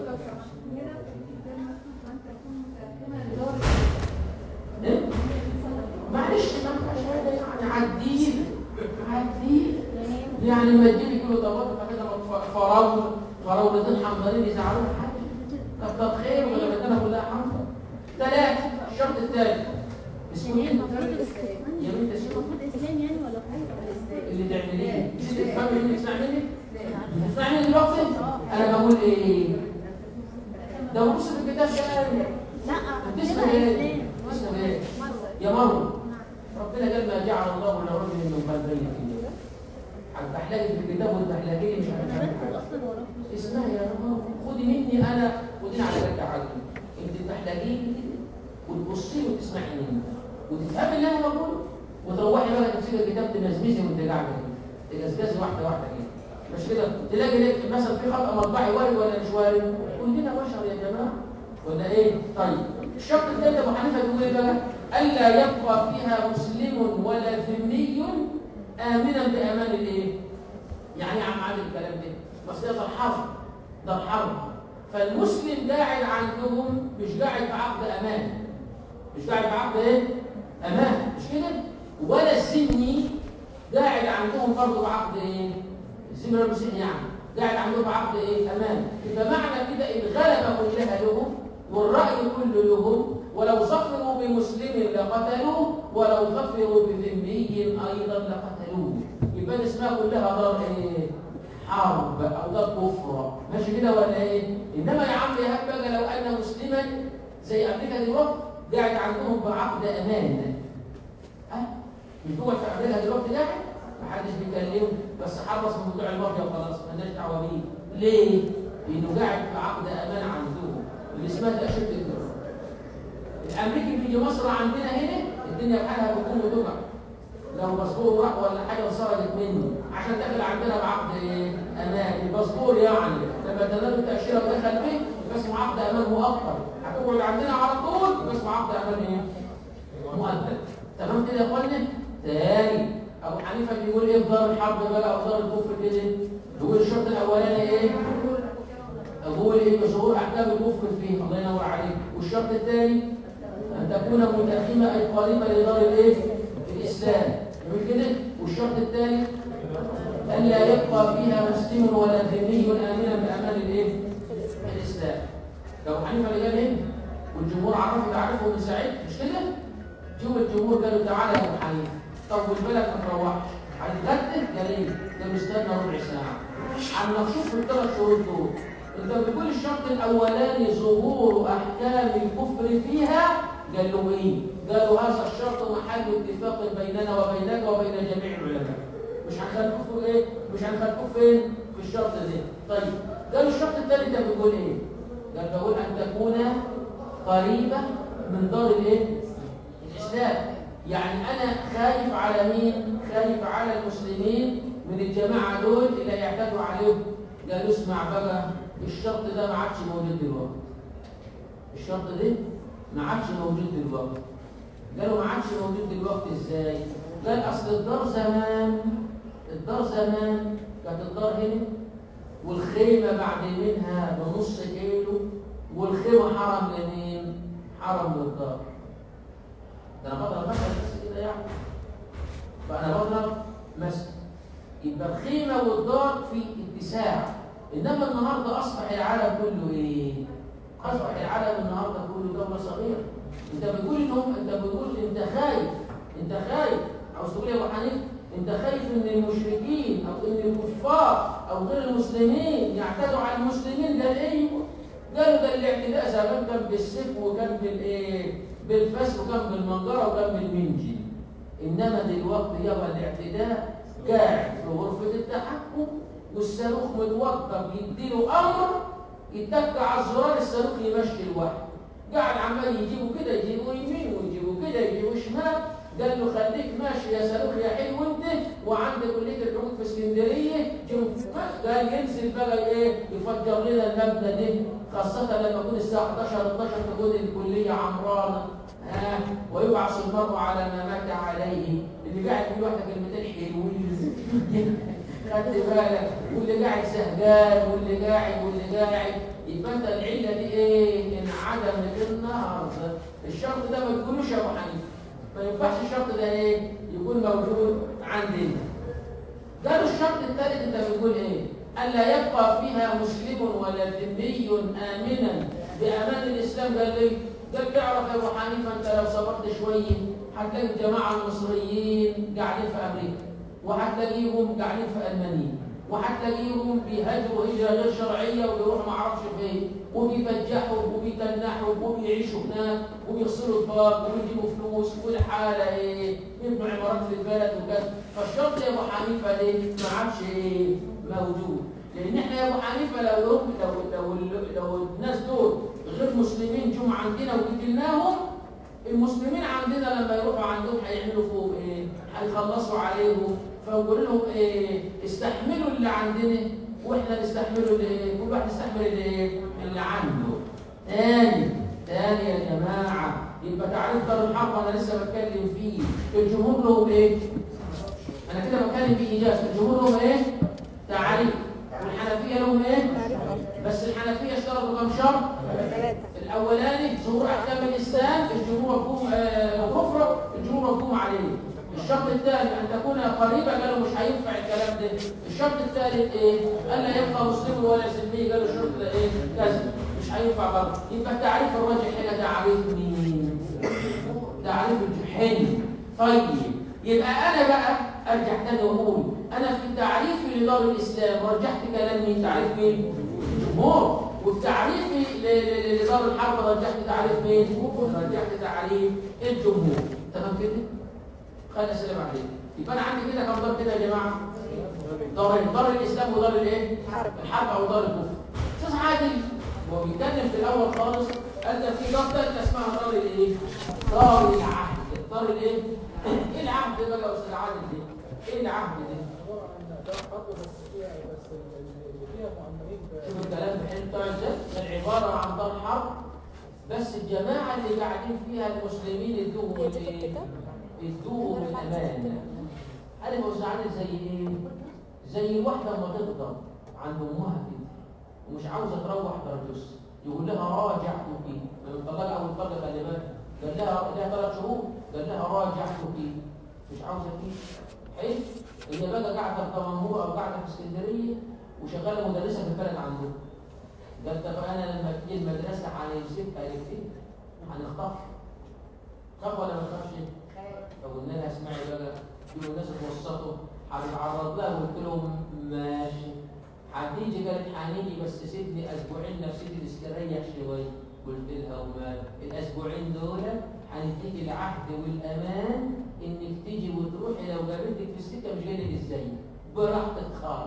إيه؟ معلش ما فيهاش حاجه يعني عديه عديه يعني لما تجيبي كيلو طماطم كده فراوله فراولتين حمضانين يزعلوا حاجه طب طب خير ولا بدنا كلها حمضه ثلاثه الشرط الثالث اسمه ايه؟ يا بنت اسمه المفروض اسلام يعني ولا كفر اللي تعمليه تفهمي اللي تسمع مني تسمع مني دلوقتي انا بقول ايه ده بص في الكتاب ده لا تسمع ايه تسمع ايه يا مريم ربنا قال ما جعل الله لرجل من قلبين في جوفه هتحلقي في الكتاب وتحلقي مش انا عارف بدخل اصلا وراك اسمعي يا مريم خدي مني انا خديني على جد عقلي انت تحلقيه كده وتبصي وتسمعي مني وتفهمي اللي انا بقوله وتروحي بقى تمسكي الكتاب تمزمزي وانت قاعده كده تجزجزي واحده واحده كده مش كده تلاقي لك مثلا في خطأ مطبعي وارد ولا مش وارد كلنا بشر يا جماعه ولا ايه طيب الشرط الثالث ابو حنيفه بيقول ايه بقى الا يبقى فيها مسلم ولا ذمي امنا بامان الايه يعني يا عم عامل الكلام ده بس ده الحرب ده الحرب فالمسلم قاعد عندهم مش قاعد بعقد امان مش قاعد بعقد ايه امان مش كده ولا السني قاعد عندهم برضه بعقد ايه الزمن المسيح يعني قاعد عندهم بعقد ايه امان يبقى معنى كده الغلبه كلها لهم والراي كله لهم ولو ظفروا بمسلم لقتلوه ولو ظفروا بذمي ايضا لقتلوه يبقى دي اسمها كلها دار ايه حرب او دار كفر ماشي كده ولا ايه انما يا عم يا هب بقى لو ان مسلما زي امريكا دلوقتي قاعد عندهم بعقد امان ها مش دول في امريكا دلوقتي قاعد محدش بيكلمه بس حرص من موضوع المافيا وخلاص مالناش دعوه بيه ليه؟ لانه قاعد في عقد امان عندهم اللي اسمها تاشيره الدول الامريكي بيجي مصر عندنا هنا الدنيا بحالها بتكون وتقع لو باسبور راح ولا حاجه وسرقت منه عشان دخل عندنا بعقد ايه؟ امان الباسبور يعني لما ادانا له التاشيره ودخل بيه يبقى اسمه عقد امان مؤقت هتقعد عندنا على طول يبقى اسمه عقد امان ايه؟ مؤقت تمام كده يا اخوانا؟ تاني ابو حنيفه بيقول ايه في دار الحرب بقى او دار الكفر كده؟ بيقول الشرط الاولاني ايه؟ أقول إيه ظهور أحكام الكفر فيه الله ينور عليك والشرط الثاني أن تكون متأخمة أي قريبة لدار الإيه؟ الإسلام يقول كده والشرط الثاني ألا يبقى فيها مسلم ولا ذمي آمنا بأمان الإيه؟ الإسلام لو حنيفة اللي قال هنا والجمهور عرفوا تعرفه من ساعتها مش كده؟ جم الجمهور قالوا تعالى يا أبو حنيفة طب والبلد ما تروحش هتتغدى قال إيه؟ ده مستنى ربع ساعة عم نشوف الثلاث شهور دول انت بتقول الشرط الاولاني ظهور احكام الكفر فيها قال له ايه قالوا هذا الشرط محل اتفاق بيننا وبينك وبين جميع العلماء مش هنخلفوه ايه مش هنخلفوه فين في الشرط ده طيب قالوا الشرط الثاني انت بتقول ايه قال بقول ان تكون قريبه من دار الايه الاسلام يعني انا خايف على مين خايف على المسلمين من الجماعه دول اللي هيعتدوا عليهم قالوا اسمع بقى الشرط ده ما عادش موجود دلوقتي الشرط ده ما عادش موجود دلوقتي قالوا ما عادش موجود دلوقتي ازاي قال اصل الدار زمان الدار زمان كانت الدار هنا والخيمه بعد منها بنص كيلو والخيمه حرم لمين حرم للدار ده انا بضرب مثلا بس كده يعني فانا بضرب مثلا يبقى الخيمه والدار في اتساع انما النهارده اصبح العالم كله ايه اصبح العالم النهارده كله دوله صغيره انت بتقول انهم انت بتقول انت خايف انت خايف عاوز تقول يا ابو حنيفه انت خايف ان المشركين او ان الكفار او غير المسلمين يعتدوا على المسلمين ده ايه قالوا ده الاعتداء زمان كان بالسيف وكان بالايه بالفاس وكان بالمنجره وكان بالمنجل انما دلوقتي يابا الاعتداء قاعد في غرفه التحكم والصاروخ متوقف يديله امر يتك على الزرار الصاروخ يمشي الواحد قاعد عمال يجيبوا كده يجيبوا يمين ويجيبوا كده يجيبوا شمال قال له خليك ماشي يا صاروخ يا حلو انت وعند كليه الحقوق في اسكندريه قال ينزل بقى ايه يفجر لنا المبنى ده خاصه لما يكون الساعه 11 12 تكون الكليه عمرانه ها ويبعث المرء على ما مات عليه اللي قاعد يقول واحده كلمتين حلوين خدت بالك واللي قاعد سهجان واللي قاعد واللي قاعد يبقى انت العله دي ايه؟ انعدم النهارده الشرط ده ما تقولوش يا ابو حنيفه ما ينفعش الشرط ده ايه؟ يكون موجود عندنا قالوا الشرط الثالث انت بتقول ايه؟ الا يبقى فيها مسلم ولا ذمي امنا بامان الاسلام قال لي قال تعرف يا ابو حنيفه انت لو صبرت شويه هتلاقي الجماعه المصريين قاعدين في امريكا وهتلاقيهم قاعدين في المانيا وهتلاقيهم بيهاجروا هجره غير شرعيه وبيروحوا ما اعرفش فين وبيبجحوا وبيتنحوا وبيعيشوا هناك وبيغسلوا اطباق وبيجيبوا فلوس والحاله ايه بيبنوا عمارات في البلد وكذا فالشرط يا ابو حنيفه ليه ما عادش ايه موجود لان احنا يا ابو حنيفه لو لو لو لو, لو الناس دول غير مسلمين جم عندنا وقتلناهم المسلمين عندنا لما يروحوا عندهم هيعملوا فوق ايه هيخلصوا عليهم فنقول لهم ايه استحملوا اللي عندنا واحنا نستحملوا اللي كل واحد يستحمل اللي, اللي عنده تاني تاني يا جماعه يبقى تعريف دار الحرب انا لسه بتكلم فيه الجمهور لهم ايه انا كده بتكلم بايجاز الجمهور لهم ايه تعريف والحنفيه لهم ايه بس الحنفيه اشترطوا كم شرط الاولاني ظهور احكام الاسلام الجمهور مفهوم كفر الجمهور مفهوم عليه الشرط الثاني ان تكون قريبه قالوا مش هينفع الكلام ده الشرط الثالث ايه الا يبقى مسلم ولا سلمي قالوا الشرط ده ايه كذا مش هينفع برضه يبقى التعريف الراجح هنا تعريف مين تعريف الجحيم طيب يبقى انا بقى ارجع تاني واقول انا في التعريف لدار الاسلام رجحت كلام مين تعريف مين الجمهور وفي تعريفي لدار الحرب رجحت تعريف مين رجحت تعريف الجمهور تمام كده خلينا نسلم عليه يبقى انا عندي كده كم دار كده يا جماعه دارين دار الاسلام ودار الايه الحرب او دار الكفر استاذ عادل هو بيتكلم في الاول خالص قال ده في دار ثالثه اسمها دار الايه دار العهد دار الايه ايه العهد بقى يا استاذ عادل دي ايه العهد ده شوف الكلام في حين بتاع ده العباره عن دار حرب بس الجماعه اللي قاعدين فيها المسلمين ادوهم الايه ادوهم الامان انا موزعاني زي ايه زي الواحده لما تغضب عند امها كده ومش عاوزه تروح ترجس يقول لها راجعتك لما طلع اول طلقه خلي بالك قال لها لها ثلاث شهور قال لها راجعتك مش عاوزه تيجي حلو هي بقى قاعده في دمنهور او قاعده في اسكندريه وشغاله مدرسه في البلد عندهم قالت طب انا لما تيجي المدرسه هنمسكها الاثنين هنخطف خاف ولا ما تخافش؟ فقلنا لها اسمعي بقى في ناس اتوسطوا هنتعرض لها قلت لهم ماشي هتيجي قالت هنيجي بس سيبني اسبوعين نفسيتي تستريح شويه قلت لها ومال الاسبوعين دول هنديك العهد والامان انك تيجي وتروحي لو قابلتك في السكه مش جاي ازاي براحتك خالص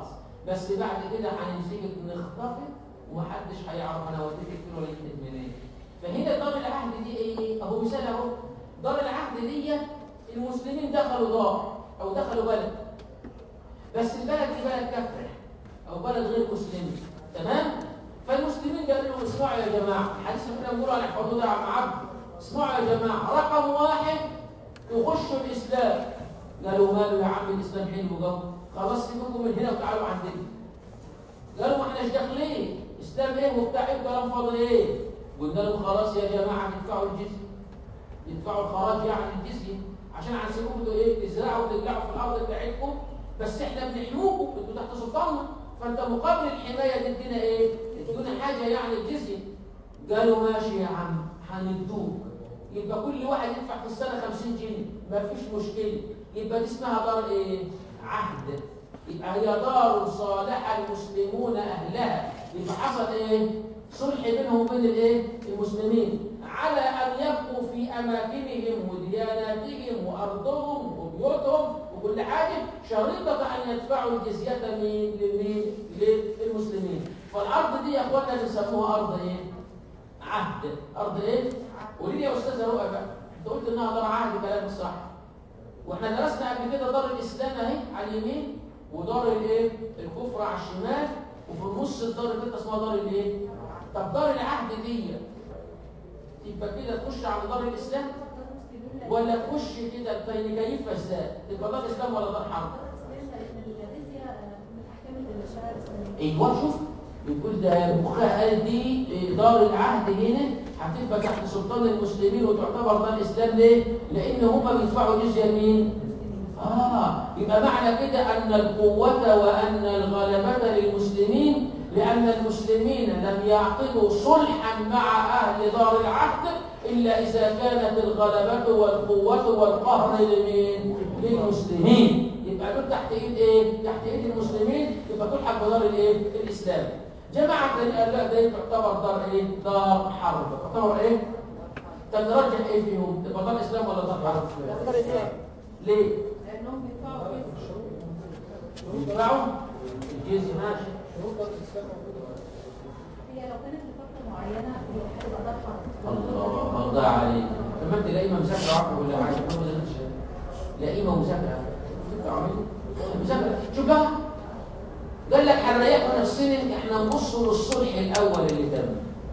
بس بعد كده هنمسكك نخطفك ومحدش هيعرف انا وديتك فين ولا جبتك منين فهنا دار العهد دي ايه اهو مثال اهو دار العهد دي المسلمين دخلوا دار او دخلوا بلد بس البلد دي بلد كفر او بلد غير مسلم تمام فالمسلمين قالوا لهم اسمعوا يا جماعه الحديث اللي احنا بنقوله عن الحدود يا عم عبد اسمعوا يا جماعه رقم واحد تخشوا الاسلام قالوا ماله يا عم الاسلام حلو جو خلاص سيبكم من هنا وتعالوا عندنا قالوا ما احناش داخلين اسلام ايه وبتاع ايه كلام فاضي ايه قلنا لهم خلاص يا جماعه تدفعوا الجزيه يدفعوا الخراج يعني الجزيه عشان هنسيبكم انتوا ايه تزرعوا وتزرعوا في الارض بتاعتكم بس احنا بنحموكم انتوا تحت سلطاننا فانت مقابل الحمايه تدينا ايه؟ تدينا حاجه يعني الجزيه قالوا ماشي يا عم هندوك يبقى كل واحد يدفع في السنه 50 جنيه مفيش مشكله يبقى دي اسمها دار ايه؟ عهد يبقى هي دار صالح المسلمون اهلها يبقى حصل ايه؟ صلح بينهم وبين الايه؟ المسلمين على ان يبقوا في اماكنهم ودياناتهم وارضهم وبيوتهم وكل حاجه شريطه ان يدفعوا الجزيه مين لمين؟ للمسلمين فالارض دي يا اخوانا بيسموها ارض ايه؟ عهد ارض ايه؟ قولي لي يا استاذه رؤى بقى انت قلت انها دار عهد كلام صح واحنا درسنا قبل كده دار الاسلام اهي على اليمين ودار الايه؟ الكفر على الشمال وفي النص الدار اللي اسمها دار الايه؟ طب دار العهد دي يبقى كده تخش على دار الاسلام ولا تخش كده بين كيفها ازاي؟ تبقى دار اسلام ولا دار حرب؟ ايوه شوف يقول ده مخها قال دي دار العهد هنا هتبقى تحت سلطان المسلمين وتعتبر دار الاسلام ليه؟ لان هم بيدفعوا جزيه لمين؟ اه يبقى معنى كده ان القوه وان الغلبه للمسلمين لأن المسلمين لم يعقدوا صلحا مع أهل دار العهد إلا إذا كانت الغلبة والقوة والقهر لمين؟ للمسلمين يبقى دول تحت إيد إيه؟ تحت إيد المسلمين يبقى تلحق بدار الإيه؟ الإسلام جماعة قال لا ده تعتبر دار إيه؟ دار حرب تعتبر إيه؟ طب نرجح إيه فيهم؟ تبقى دار إسلام ولا دار حرب؟ دار الاسلام ليه؟ لانهم بيدفعوا جزء يدفعوا الجزء ماشي شروط دار الاسلام موجوده هي لو كانت لفتره معينه هي هتبقى ده حرب الله الله عليك لما انت لاقيه مذاكره عارفه ولا عايز تاخد الغش لاقيه مذاكره مذاكره شوف بقى قال لك هنريحوا نفسنا احنا نبص للصلح الاول اللي تم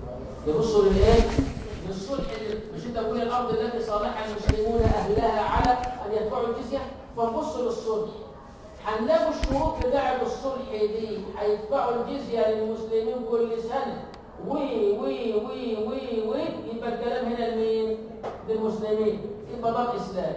نبص للايه؟ للصلح اللي مش انت بتقول الارض التي صالح المسلمون اهلها على ان يدفعوا الجزيه فنبص للصلح هنلاقوا الشروط بتاعت الصلح دي هيدفعوا الجزيه للمسلمين كل سنه وي وي وي وي وي يبقى الكلام هنا لمين؟ للمسلمين يبقى ده الاسلام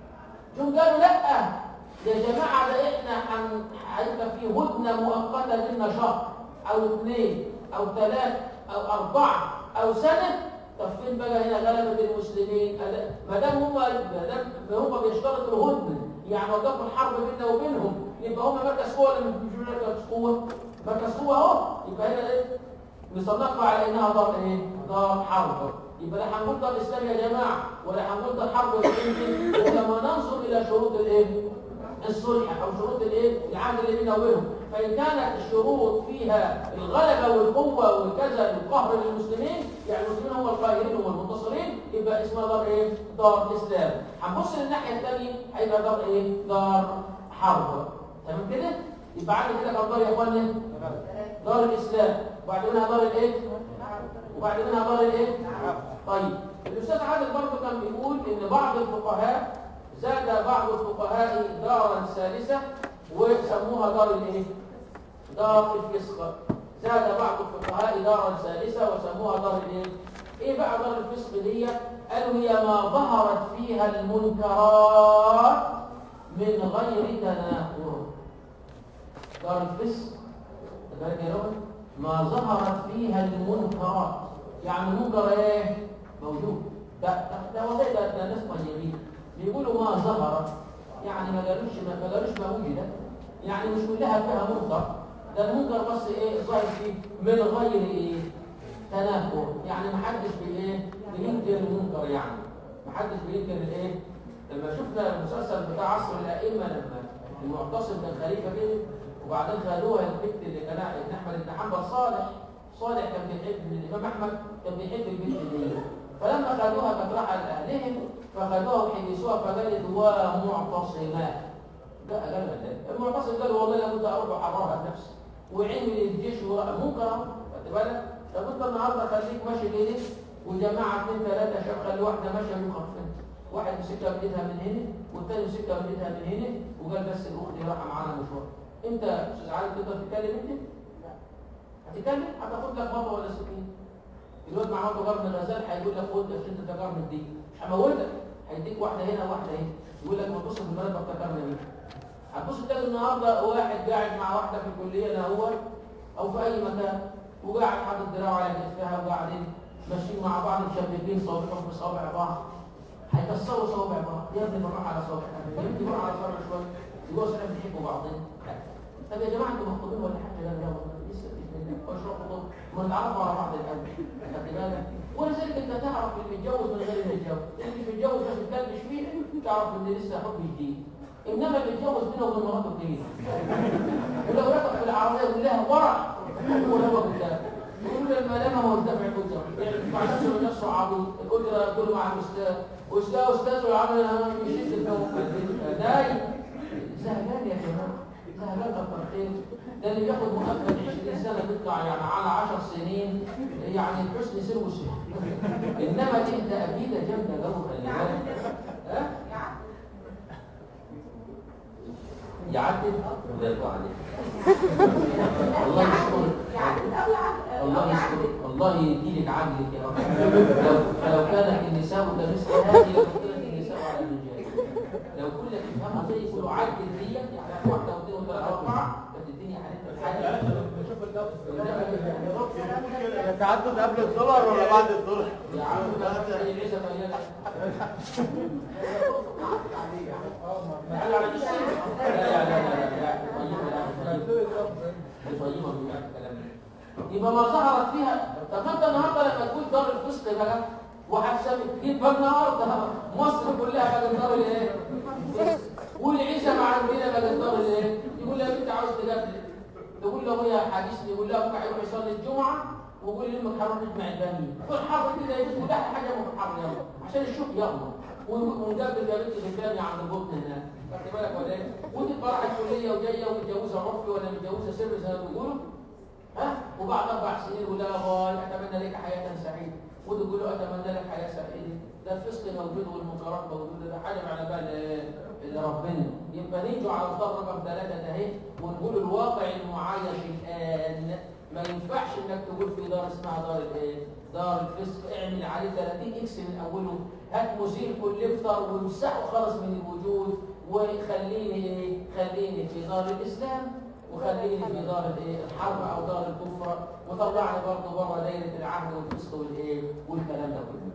جم قالوا لا يا جماعه ده احنا هن- هيبقى في هدنه مؤقته لنا شهر او اثنين او ثلاث او اربعه او سنه طب فين بقى هنا غلبه المسلمين؟ ألا- ما دام هم ما دام هم بيشترطوا الهدنه يعني وقفوا الحرب بيننا وبينهم يبقى هم مركز قوه ولا مش مركز قوه؟ مركز قوه اهو يبقى هنا ايه؟ نصنفها على انها دار ايه؟ دار حرب يبقى لا هنقول دار اسلام يا جماعه ولا هنقول دار حرب ولا يمكن ولما ننظر الى شروط الايه؟ الصلح او شروط الايه؟ العهد اللي بيننا وبينهم فان كانت الشروط فيها الغلبه والقوه والكذا القهر للمسلمين يعني المسلمين هم القاهرين هم المنتصرين يبقى اسمها دار ايه؟ دار اسلام هنبص للناحيه الثانيه هيبقى دار ايه؟ دار حرب تمام كده؟ يبقى عندي كده كم دار يا اخوانا؟ دار الاسلام وبعد منها دار الايه وبعد منها دار الايه طيب الاستاذ عادل برضه كان بيقول ان بعض الفقهاء زاد بعض الفقهاء دارا ثالثه وسموها دار الايه دار الفسق زاد بعض الفقهاء دارا ثالثه وسموها دار الايه ايه بقى دار الفسق دي قالوا هي ما ظهرت فيها المنكرات من غير تناقض دار الفسق بالك يا رب ما ظهرت فيها المنكرات يعني المنكر ايه موجود ده ده- ده والله ده, ده ناس طيبين بيقولوا ما ظهرت يعني ما قالوش ما ما قالوش ما وجد يعني مش كلها فيها منكر ده المنكر بس ايه ظاهر فيه من غير ايه تناقض يعني ما حدش بايه بينكر المنكر يعني ما حدش بينكر الايه لما شفنا المسلسل بتاع عصر الائمه لما المعتصم كان خليفه كده وبعدين خدوها البنت اللي كان ابن احمد بن حنبل صالح صالح كان بيحب الامام احمد كان بيحب البنت دي فلما خدوها كانت راحه لاهلهم فخدوها وحبسوها فقالت ومعتصمه لا قال لا المعتصم قال والله لابد اروح احررها بنفسي وعمل الجيش وراء منكر خدت بالك طب انت النهارده خليك ماشي بايدك وجماعه اثنين ثلاثه شباب خلي واحده ماشيه مخففه واحد مسكها من ايدها من هنا والثاني مسكها من ايدها من هنا وقال بس الاخت دي رايحه معانا مشوار انت يا استاذ علي تقدر تتكلم انت؟ هتتكلم هتاخد لك بابا ولا سكين الواد معاه تجار من الغزال هيقول لك خد عشان انت تجار من دي مش هموتك هيديك واحده هنا وواحده هنا يقول لك بص في المرتب افتكرنا بيه هتبص تلاقي النهارده واحد قاعد مع واحده في الكليه لا هو او في اي مكان وقاعد حاطط دراعه على كتفها وقاعدين ماشيين مع بعض مشبكين صوابعهم بصوابع بعض هيكسروا صوابع بعض يا ابني بالراحه على صوابع يا ابني بالراحه على صوابع شويه يقولوا احنا بنحبوا بعضنا طب يا جماعه انتوا مخطوبين ولا حاجه لا لا والله لسه باذن الله واشرحوا خطوب ما نتعرفوا على بعض الاول خدت بالك ولذلك انت تعرف اللي متجوز من غير اللي متجوز اللي متجوز مش متكلمش فيه تعرف ان لسه حب جديد انما اللي اتجوز بينه وبين مراته جديد ولو ركب في العربيه يقول لها ورع هو هو بالله يقول له الملامه هو الدفع الأجرة يعني ما عرفش من نفسه عبيط الأجرة كله مع الأستاذ وأستاذ أستاذ والعمل أنا يشد الفوق نايم زهلان يا جماعة زهلان كتر خير ده اللي بياخد مؤقت 20 سنة بيطلع يعني على 10 سنين يعني حسن سر وسر إنما دي تأكيدة جامدة جو خلي بالك ها؟ يعدل الله يرضى عليك الله يشكرك الله يشكرك الله يديلك عدلك يا رب لو فلو كانت النساء كمثل هذه لكانت النساء على الرجال لو كلك تفهمها زي كله عدل دي يعني واحده واثنين وثلاثه واربعه كانت الدنيا حالتها بشوف اللفظ التعدد قبل الدولار ولا بعد الدولار؟ يا عم ده زي عيسى مليانه اه ما تعالى على السن لا لا لا لا لا طيبه لا طيبه اللفظ طيبه من الكلام ده يبقى ما ظهرت فيها طب ما انت النهارده لما تقول دار الفسق بقى وهتسمي يبقى النهارده مصر كلها بقت دار الايه؟ والعيسى مع عندنا بقت دار الايه؟ يقول لها انت عاوز تقابل تقول له هي حديث يقول لها ابوك هيروح يصلي الجمعه ويقول لامك هروح نجمع البنين والحر كده يجوز وده حاجه من الحر يلا عشان الشوك يلا ونقابل يا بنتي في الجامع عند البطن هناك خدت بالك ولا ايه؟ وتبقى رايحه الكليه وجايه ومتجوزه عرفي ولا متجوزه سر زي ما بيقولوا ها وبعد اربع سنين يقول لها باي اتمنى لك حياه سعيده وتقول له اتمنى لك حياه سعيده ده الفسق موجود والمنكرات موجوده ده حاجه على بال اللي ربنا يبقى نيجوا على الضرب رقم ثلاثه ده اهي ونقول الواقع المعايش الان ما ينفعش انك تقول في دار اسمها دار الايه؟ دار الفسق اعمل عليه 30 اكس من اوله هات مزيل كل افطر وامسحه خلص من الوجود وخليني ايه؟ خليني في دار الاسلام وخليني في دار الايه الحرب او دار الكفر وطلعني برضه بره دايره العهد والفسق والايه والكلام ده كله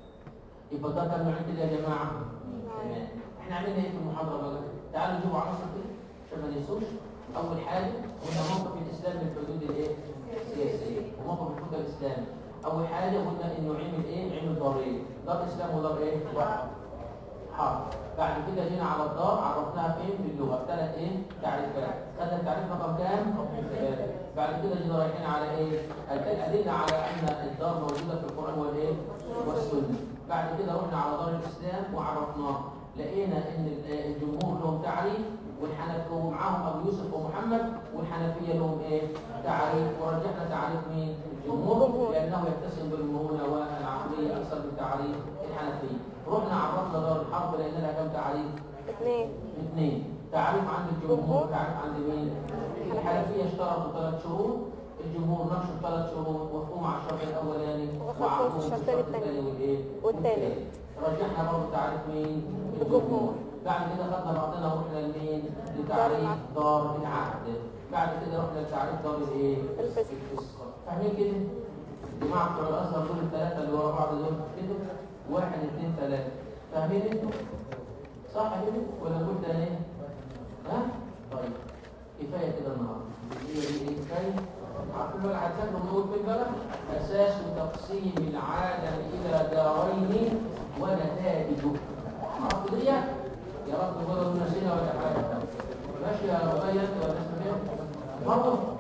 يبقى ده كان معين كده يا جماعه تمام احنا عملنا ايه في المحاضره بقى تعالوا نجيبوا عناصر كده عشان ما ننسوش اول حاجه قلنا موقف الاسلام من الحدود الايه السياسيه وموقف الحكم الاسلامي اول حاجه قلنا انه عمل ايه عمل دارين دار اسلام ودار ايه واحد حرب بعد كده جينا على الدار عرفناها فين في اللغه ثلاث ايه تعريفات خدنا التعريف رقم كام ثلاثة. بعد كده جينا رايحين على ايه الادله على ان الدار موجوده في القران والايه والسنه بعد كده رحنا على دار الاسلام وعرفناه لقينا ان الجمهور لهم تعريف والحنفيه ومعاهم ابو يوسف ومحمد والحنفيه لهم ايه تعريف ورجحنا تعريف مين الجمهور لانه يتسم بالمرونه والعقليه اكثر من تعريف الحنفيه رحنا عرفنا دار الحرب لان لها كم تعريف اثنين اثنين تعريف عند الجمهور تعريف عند مين الحنفيه اشترطوا ثلاث شروط الجمهور نقشوا ثلاث شروط وافقوا مع الشرط الاولاني وخفوا وعرفوا الشرط الشرط الثاني. الثاني والايه والثالث. رجحنا برضه تعريف مين الجمهور. بعد كده خدنا بعضنا ورحنا لمين لتعريف دار العقد بعد كده رحنا لتعريف دار الايه الفسق. الفسق فاهمين كده جماعه بتوع الازهر دول الثلاثه اللي ورا بعض دول كده واحد اثنين ثلاثه فاهمين انتوا صح كده ولا قلت انا ايه ها طيب كفايه كده النهارده هي دي ايه كفايه عارفين بقى هتذاكروا نقول فين بقى اساس تقسيم العالم الى دارين ونتائجه عرفتوا دي يا رب تقولوا نسينا ولا حاجه ماشي يا ربيع ولا اسمه ايه مرة